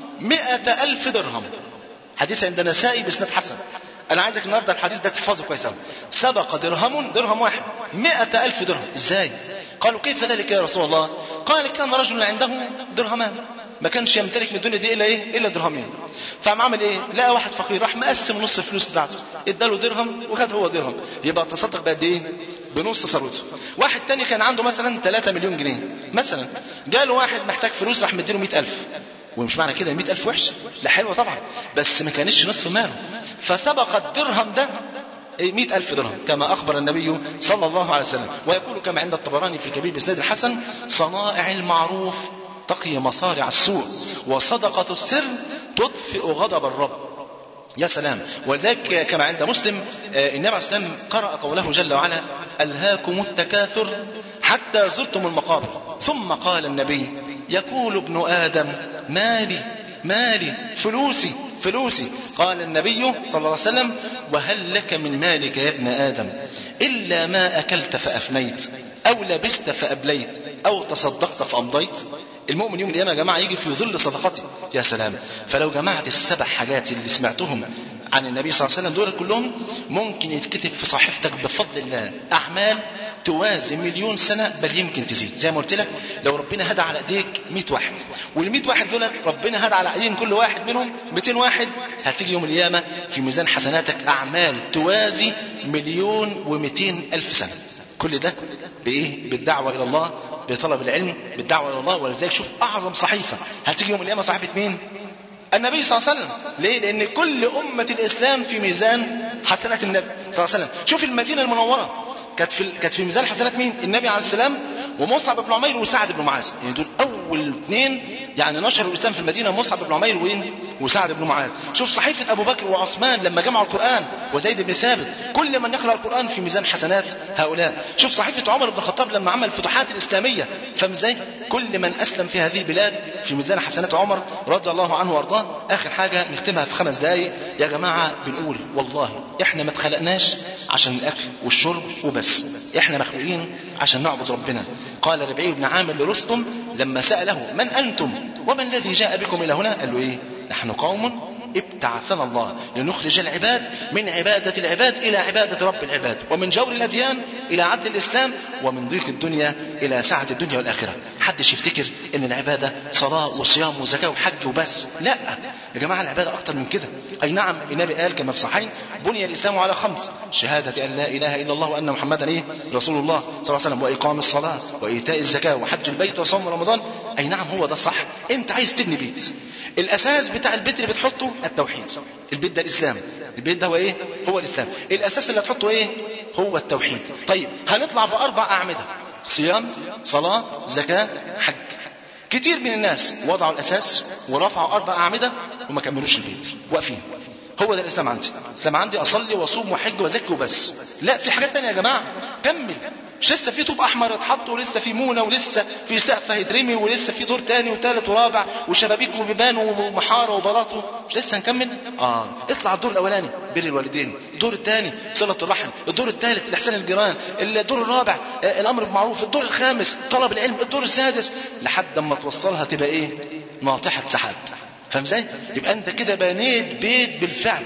مئة ألف درهم حديث عند النسائي بإسناد حسن أنا عايزك النهاردة الحديث ده تحفظه كويس أوي سبق درهم درهم واحد مئة ألف درهم إزاي قالوا كيف ذلك يا رسول الله قال كان رجل عنده درهمان ما كانش يمتلك من الدنيا دي الا ايه الا درهمين فقام عمل ايه لقى واحد فقير راح مقسم نص الفلوس بتاعته اداله درهم وخد هو درهم يبقى تصدق بقد ايه بنص ثروته واحد تاني كان عنده مثلا 3 مليون جنيه مثلا جاله واحد محتاج فلوس راح مديله 100000 ومش معنى كده 100000 وحش لا حلوه طبعا بس ما كانش نصف ماله فسبق الدرهم ده مئة ألف درهم كما أخبر النبي صلى الله عليه وسلم ويقول كما عند الطبراني في الكبير بإسناد الحسن صنائع المعروف تقي مصارع السوء وصدقة السر تطفئ غضب الرب يا سلام ولذلك كما عند مسلم النبي عليه السلام قرأ قوله جل وعلا ألهاكم التكاثر حتى زرتم المقابر ثم قال النبي يقول ابن آدم مالي مالي فلوسي فلوسي قال النبي صلى الله عليه وسلم وهل لك من مالك يا ابن آدم إلا ما أكلت فأفنيت أو لبست فأبليت أو تصدقت فأمضيت المؤمن يوم القيامة يا جماعة يجي في ظل صدقته يا سلام فلو جمعت السبع حاجات اللي سمعتهم عن النبي صلى الله عليه وسلم دول كلهم ممكن يتكتب في صحيفتك بفضل الله أعمال توازي مليون سنة بل يمكن تزيد زي ما قلت لك لو ربنا هدى على ايديك 100 واحد وال 100 واحد دول ربنا هدى على ايدين كل واحد منهم 200 واحد هتيجي يوم القيامة في ميزان حسناتك أعمال توازي مليون و200 ألف سنة كل ده بايه بالدعوه الى الله بطلب العلم بالدعوه الى الله ولذلك شوف اعظم صحيفه هتيجي يوم القيامه صحيفه مين النبي صلى الله عليه وسلم ليه لان كل امه الاسلام في ميزان حسنات النبي صلى الله عليه وسلم شوف المدينه المنوره كانت في كانت في ميزان حسنات مين النبي عليه السلام ومصعب بن عمير وسعد بن معاذ يعني دول اول اثنين يعني نشروا الاسلام في المدينه مصعب بن عمير وين وسعد بن معاذ شوف صحيفه ابو بكر وعثمان لما جمعوا القران وزيد بن ثابت كل من يقرا القران في ميزان حسنات هؤلاء شوف صحيفه عمر بن الخطاب لما عمل الفتوحات الاسلاميه فاهم ازاي كل من اسلم في هذه البلاد في ميزان حسنات عمر رضي الله عنه وارضاه اخر حاجه نختمها في خمس دقائق يا جماعه بنقول والله احنا ما اتخلقناش عشان الاكل والشرب وبس احنا مخلوقين عشان نعبد ربنا قال ربعي بن عامر لرستم لما ساله من انتم وما الذي جاء بكم الى هنا قال له ايه نحن قوم ابتعثنا الله لنخرج العباد من عبادة العباد إلى عبادة رب العباد ومن جور الأديان إلى عدل الإسلام ومن ضيق الدنيا إلى سعة الدنيا والآخرة حدش يفتكر أن العبادة صلاة وصيام وزكاة وحج وبس لا يا جماعة العبادة أكتر من كده أي نعم النبي قال كما في صحيح بني الإسلام على خمس شهادة أن لا إله إلا الله وأن محمدا إيه رسول الله صلى الله عليه وسلم وإقام الصلاة وإيتاء الزكاة وحج البيت وصوم رمضان أي نعم هو ده الصح أنت عايز تبني بيت الأساس بتاع البيت اللي بتحطه التوحيد البيت ده الإسلام البيت ده هو إيه هو الإسلام الأساس اللي هتحطه إيه هو التوحيد طيب هنطلع بأربع أعمدة صيام صلاة زكاة حج كتير من الناس وضعوا الأساس ورفعوا أربع أعمدة وما كملوش البيت واقفين هو ده الإسلام عندي الإسلام عندي أصلي وأصوم وحج وزكي وبس لا في حاجات تانية يا جماعة كمل مش لسه في طوب احمر اتحط ولسه في مونه ولسه في سقف هيترمي ولسه في دور تاني وتالت ورابع وشبابيك وبيبان ومحاره وبلاطه مش لسه هنكمل اه اطلع الدور الاولاني بر الوالدين الدور الثاني صله الرحم الدور الثالث الاحسان الجيران الدور الرابع آه الامر بالمعروف الدور الخامس طلب العلم الدور السادس لحد اما توصلها تبقى ايه ناطحه سحاب فاهم ازاي يبقى انت كده بنيت بيت بالفعل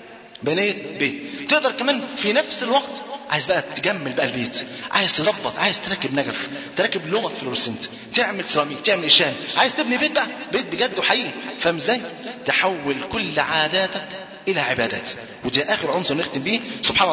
بنيت بيت تقدر كمان في نفس الوقت عايز بقى تجمل بقى البيت عايز تظبط عايز تركب نجف تركب لومة فلورسنت تعمل سيراميك تعمل إشان عايز تبني بيت بقى بيت بجد وحقيقي فاهم ازاي تحول كل عاداتك الى عبادات ودي اخر عنصر نختم بيه سبحان الله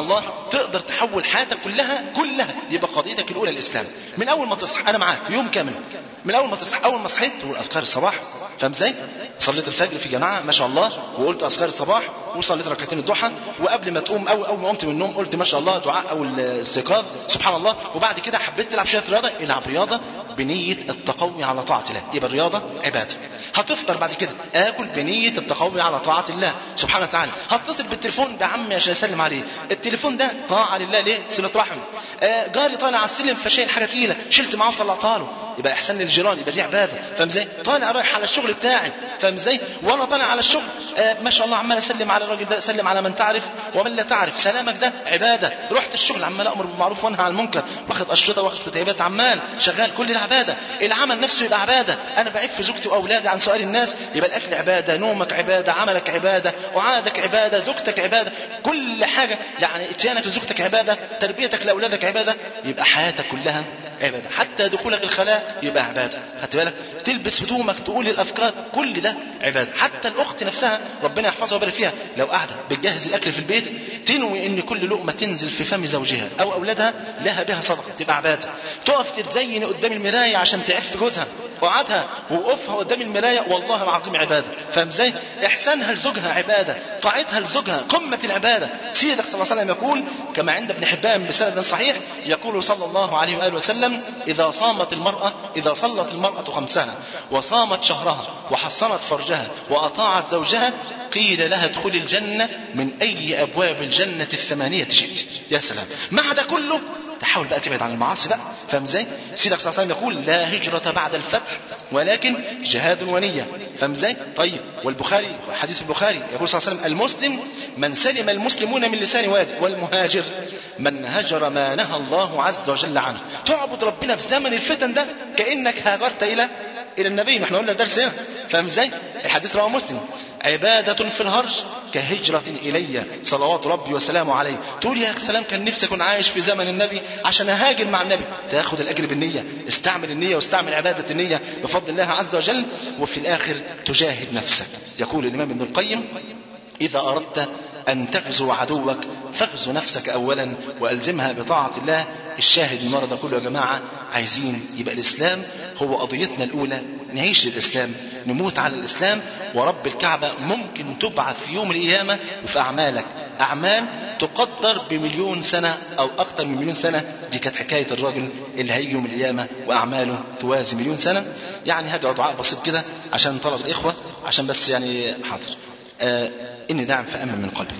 تقدر تحول حياتك كلها كلها يبقى قضيتك الاولى الاسلام من اول ما تصحى انا معاك يوم كامل من اول ما تصحى اول ما صحيت تقول اذكار الصباح فاهم ازاي صليت الفجر في جماعه ما شاء الله وقلت اذكار الصباح وصليت ركعتين الضحى وقبل ما تقوم اول اول ما قمت من النوم قلت ما شاء الله دعاء او الاستيقاظ سبحان الله وبعد كده حبيت تلعب شويه رياضه العب رياضه بنيه التقوي على طاعه الله يبقى الرياضه عباده هتفطر بعد كده اكل بنيه التقوي على طاعه الله سبحانه وتعالى هتصل بالتليفون بعمي عشان اسلم عليه التليفون ده طاعه لله ليه صله رحم آه جاري طالع على السلم فشايل حاجه تقيله شلت معاه وطلعتها له يبقى احسان للجيران يبقى دي عباده فاهم ازاي طالع رايح على الشغل بتاعي فاهم ازاي وانا طالع على الشغل آه ما شاء الله عمال اسلم على الراجل ده اسلم على من تعرف ومن لا تعرف سلامك ده عباده رحت الشغل عمال امر بالمعروف وانهى عن المنكر واخد اشرطه واخد كتيبات عمال شغال كل ده عباده العمل نفسه يبقى عباده انا بعف زوجتي واولادي عن سؤال الناس يبقى الاكل عباده نومك عباده عملك عباده وعادك عباده زوجتك عباده كل حاجه يعني اتيانك لزوجتك عباده تربيتك لاولادك عباده يبقى حياتك كلها عباده حتى دخولك الخلاء يبقى عباده خدت بالك تلبس هدومك تقول الافكار كل ده عباده حتى الاخت نفسها ربنا يحفظها ويبارك فيها لو قاعده بتجهز الاكل في البيت تنوي ان كل لقمه تنزل في فم زوجها او اولادها لها بها صدقه تبقى عباده تقف تتزين قدام المرايه عشان تعف جوزها وقعدها ووقفها قدام المرايه والله العظيم عباده فاهم ازاي احسانها لزوجها عباده طاعتها لزوجها قمه العباده سيدك صلى الله عليه وسلم يقول كما عند ابن حبان بسند صحيح يقول صلى الله عليه واله وسلم اذا صامت المراه اذا صلت المراه خمسها وصامت شهرها وحصنت فرجها واطاعت زوجها قيل لها ادخلي الجنه من اي ابواب الجنه الثمانيه شئت يا سلام مع ده كله تحاول بقى تبعد عن المعاصي بقى فاهم ازاي سيدك صلى الله عليه وسلم يقول لا هجرة بعد الفتح ولكن جهاد ونية فاهم ازاي طيب والبخاري حديث البخاري يقول صلى الله عليه وسلم المسلم من سلم المسلمون من لسان وادي والمهاجر من هجر ما نهى الله عز وجل عنه تعبد ربنا في زمن الفتن ده كأنك هاجرت إلى الى النبي ما احنا قلنا درس هنا فاهم ازاي الحديث رواه مسلم عبادة في الهرج كهجرة إلي صلوات ربي وسلامه عليه تقول يا سلام كان نفسي أكون عايش في زمن النبي عشان أهاجر مع النبي تاخد الأجر بالنية استعمل النية واستعمل عبادة النية بفضل الله عز وجل وفي الآخر تجاهد نفسك يقول الإمام ابن القيم إذا أردت أن تغزو عدوك فاغزو نفسك أولا وألزمها بطاعة الله الشاهد من ورا ده كله يا جماعة عايزين يبقى الإسلام هو قضيتنا الأولى نعيش للإسلام نموت على الإسلام ورب الكعبة ممكن تبعث في يوم القيامة وفي أعمالك أعمال تقدر بمليون سنة أو أكثر من مليون سنة دي كانت حكاية الراجل اللي هيجي يوم القيامة وأعماله توازي مليون سنة يعني هدعو دعاء بسيط كده عشان طلب الإخوة عشان بس يعني حاضر آه إني داعم فأمن من قلبي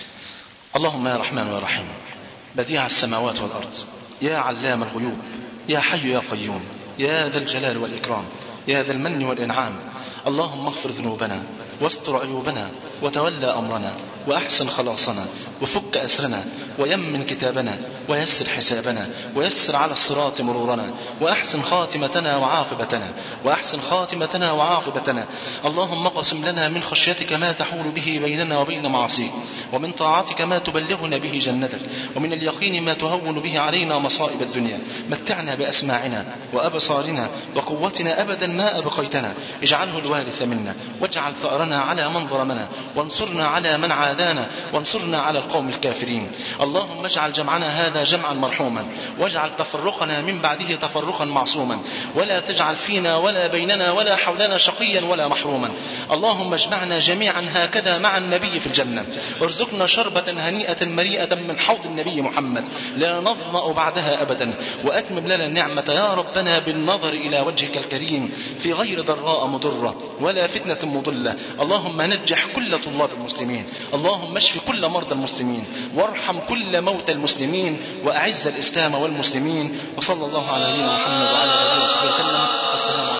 اللهم يا رحمن يا رحيم بديع السماوات والأرض يا علام الغيوب يا حي يا قيوم يا ذا الجلال والإكرام يا ذا المن والإنعام اللهم اغفر ذنوبنا واستر عيوبنا وتولى أمرنا وأحسن خلاصنا وفك أسرنا ويمن كتابنا ويسر حسابنا ويسر على الصراط مرورنا وأحسن خاتمتنا وعاقبتنا وأحسن خاتمتنا وعاقبتنا اللهم اقسم لنا من خشيتك ما تحول به بيننا وبين معاصيك ومن طاعتك ما تبلغنا به جنتك ومن اليقين ما تهون به علينا مصائب الدنيا متعنا بأسماعنا وأبصارنا وقوتنا أبدا ما أبقيتنا اجعله الوارث منا واجعل ثأرنا على من ظلمنا وانصرنا على من عادانا وانصرنا على القوم الكافرين اللهم اجعل جمعنا هذا جمعا مرحوما واجعل تفرقنا من بعده تفرقا معصوما ولا تجعل فينا ولا بيننا ولا حولنا شقيا ولا محروما اللهم اجمعنا جميعا هكذا مع النبي في الجنة ارزقنا شربة هنيئة مريئة من حوض النبي محمد لا نظمأ بعدها أبدا وأتمم لنا النعمة يا ربنا بالنظر إلى وجهك الكريم في غير ضراء مضرة ولا فتنة مضلة اللهم نجح كل طلاب المسلمين اللهم اشف كل مرضى المسلمين وارحم كل موتى المسلمين وأعز الإسلام والمسلمين وصلى الله على نبينا محمد وعلى آله وصحبه وسلم والسلام عليكم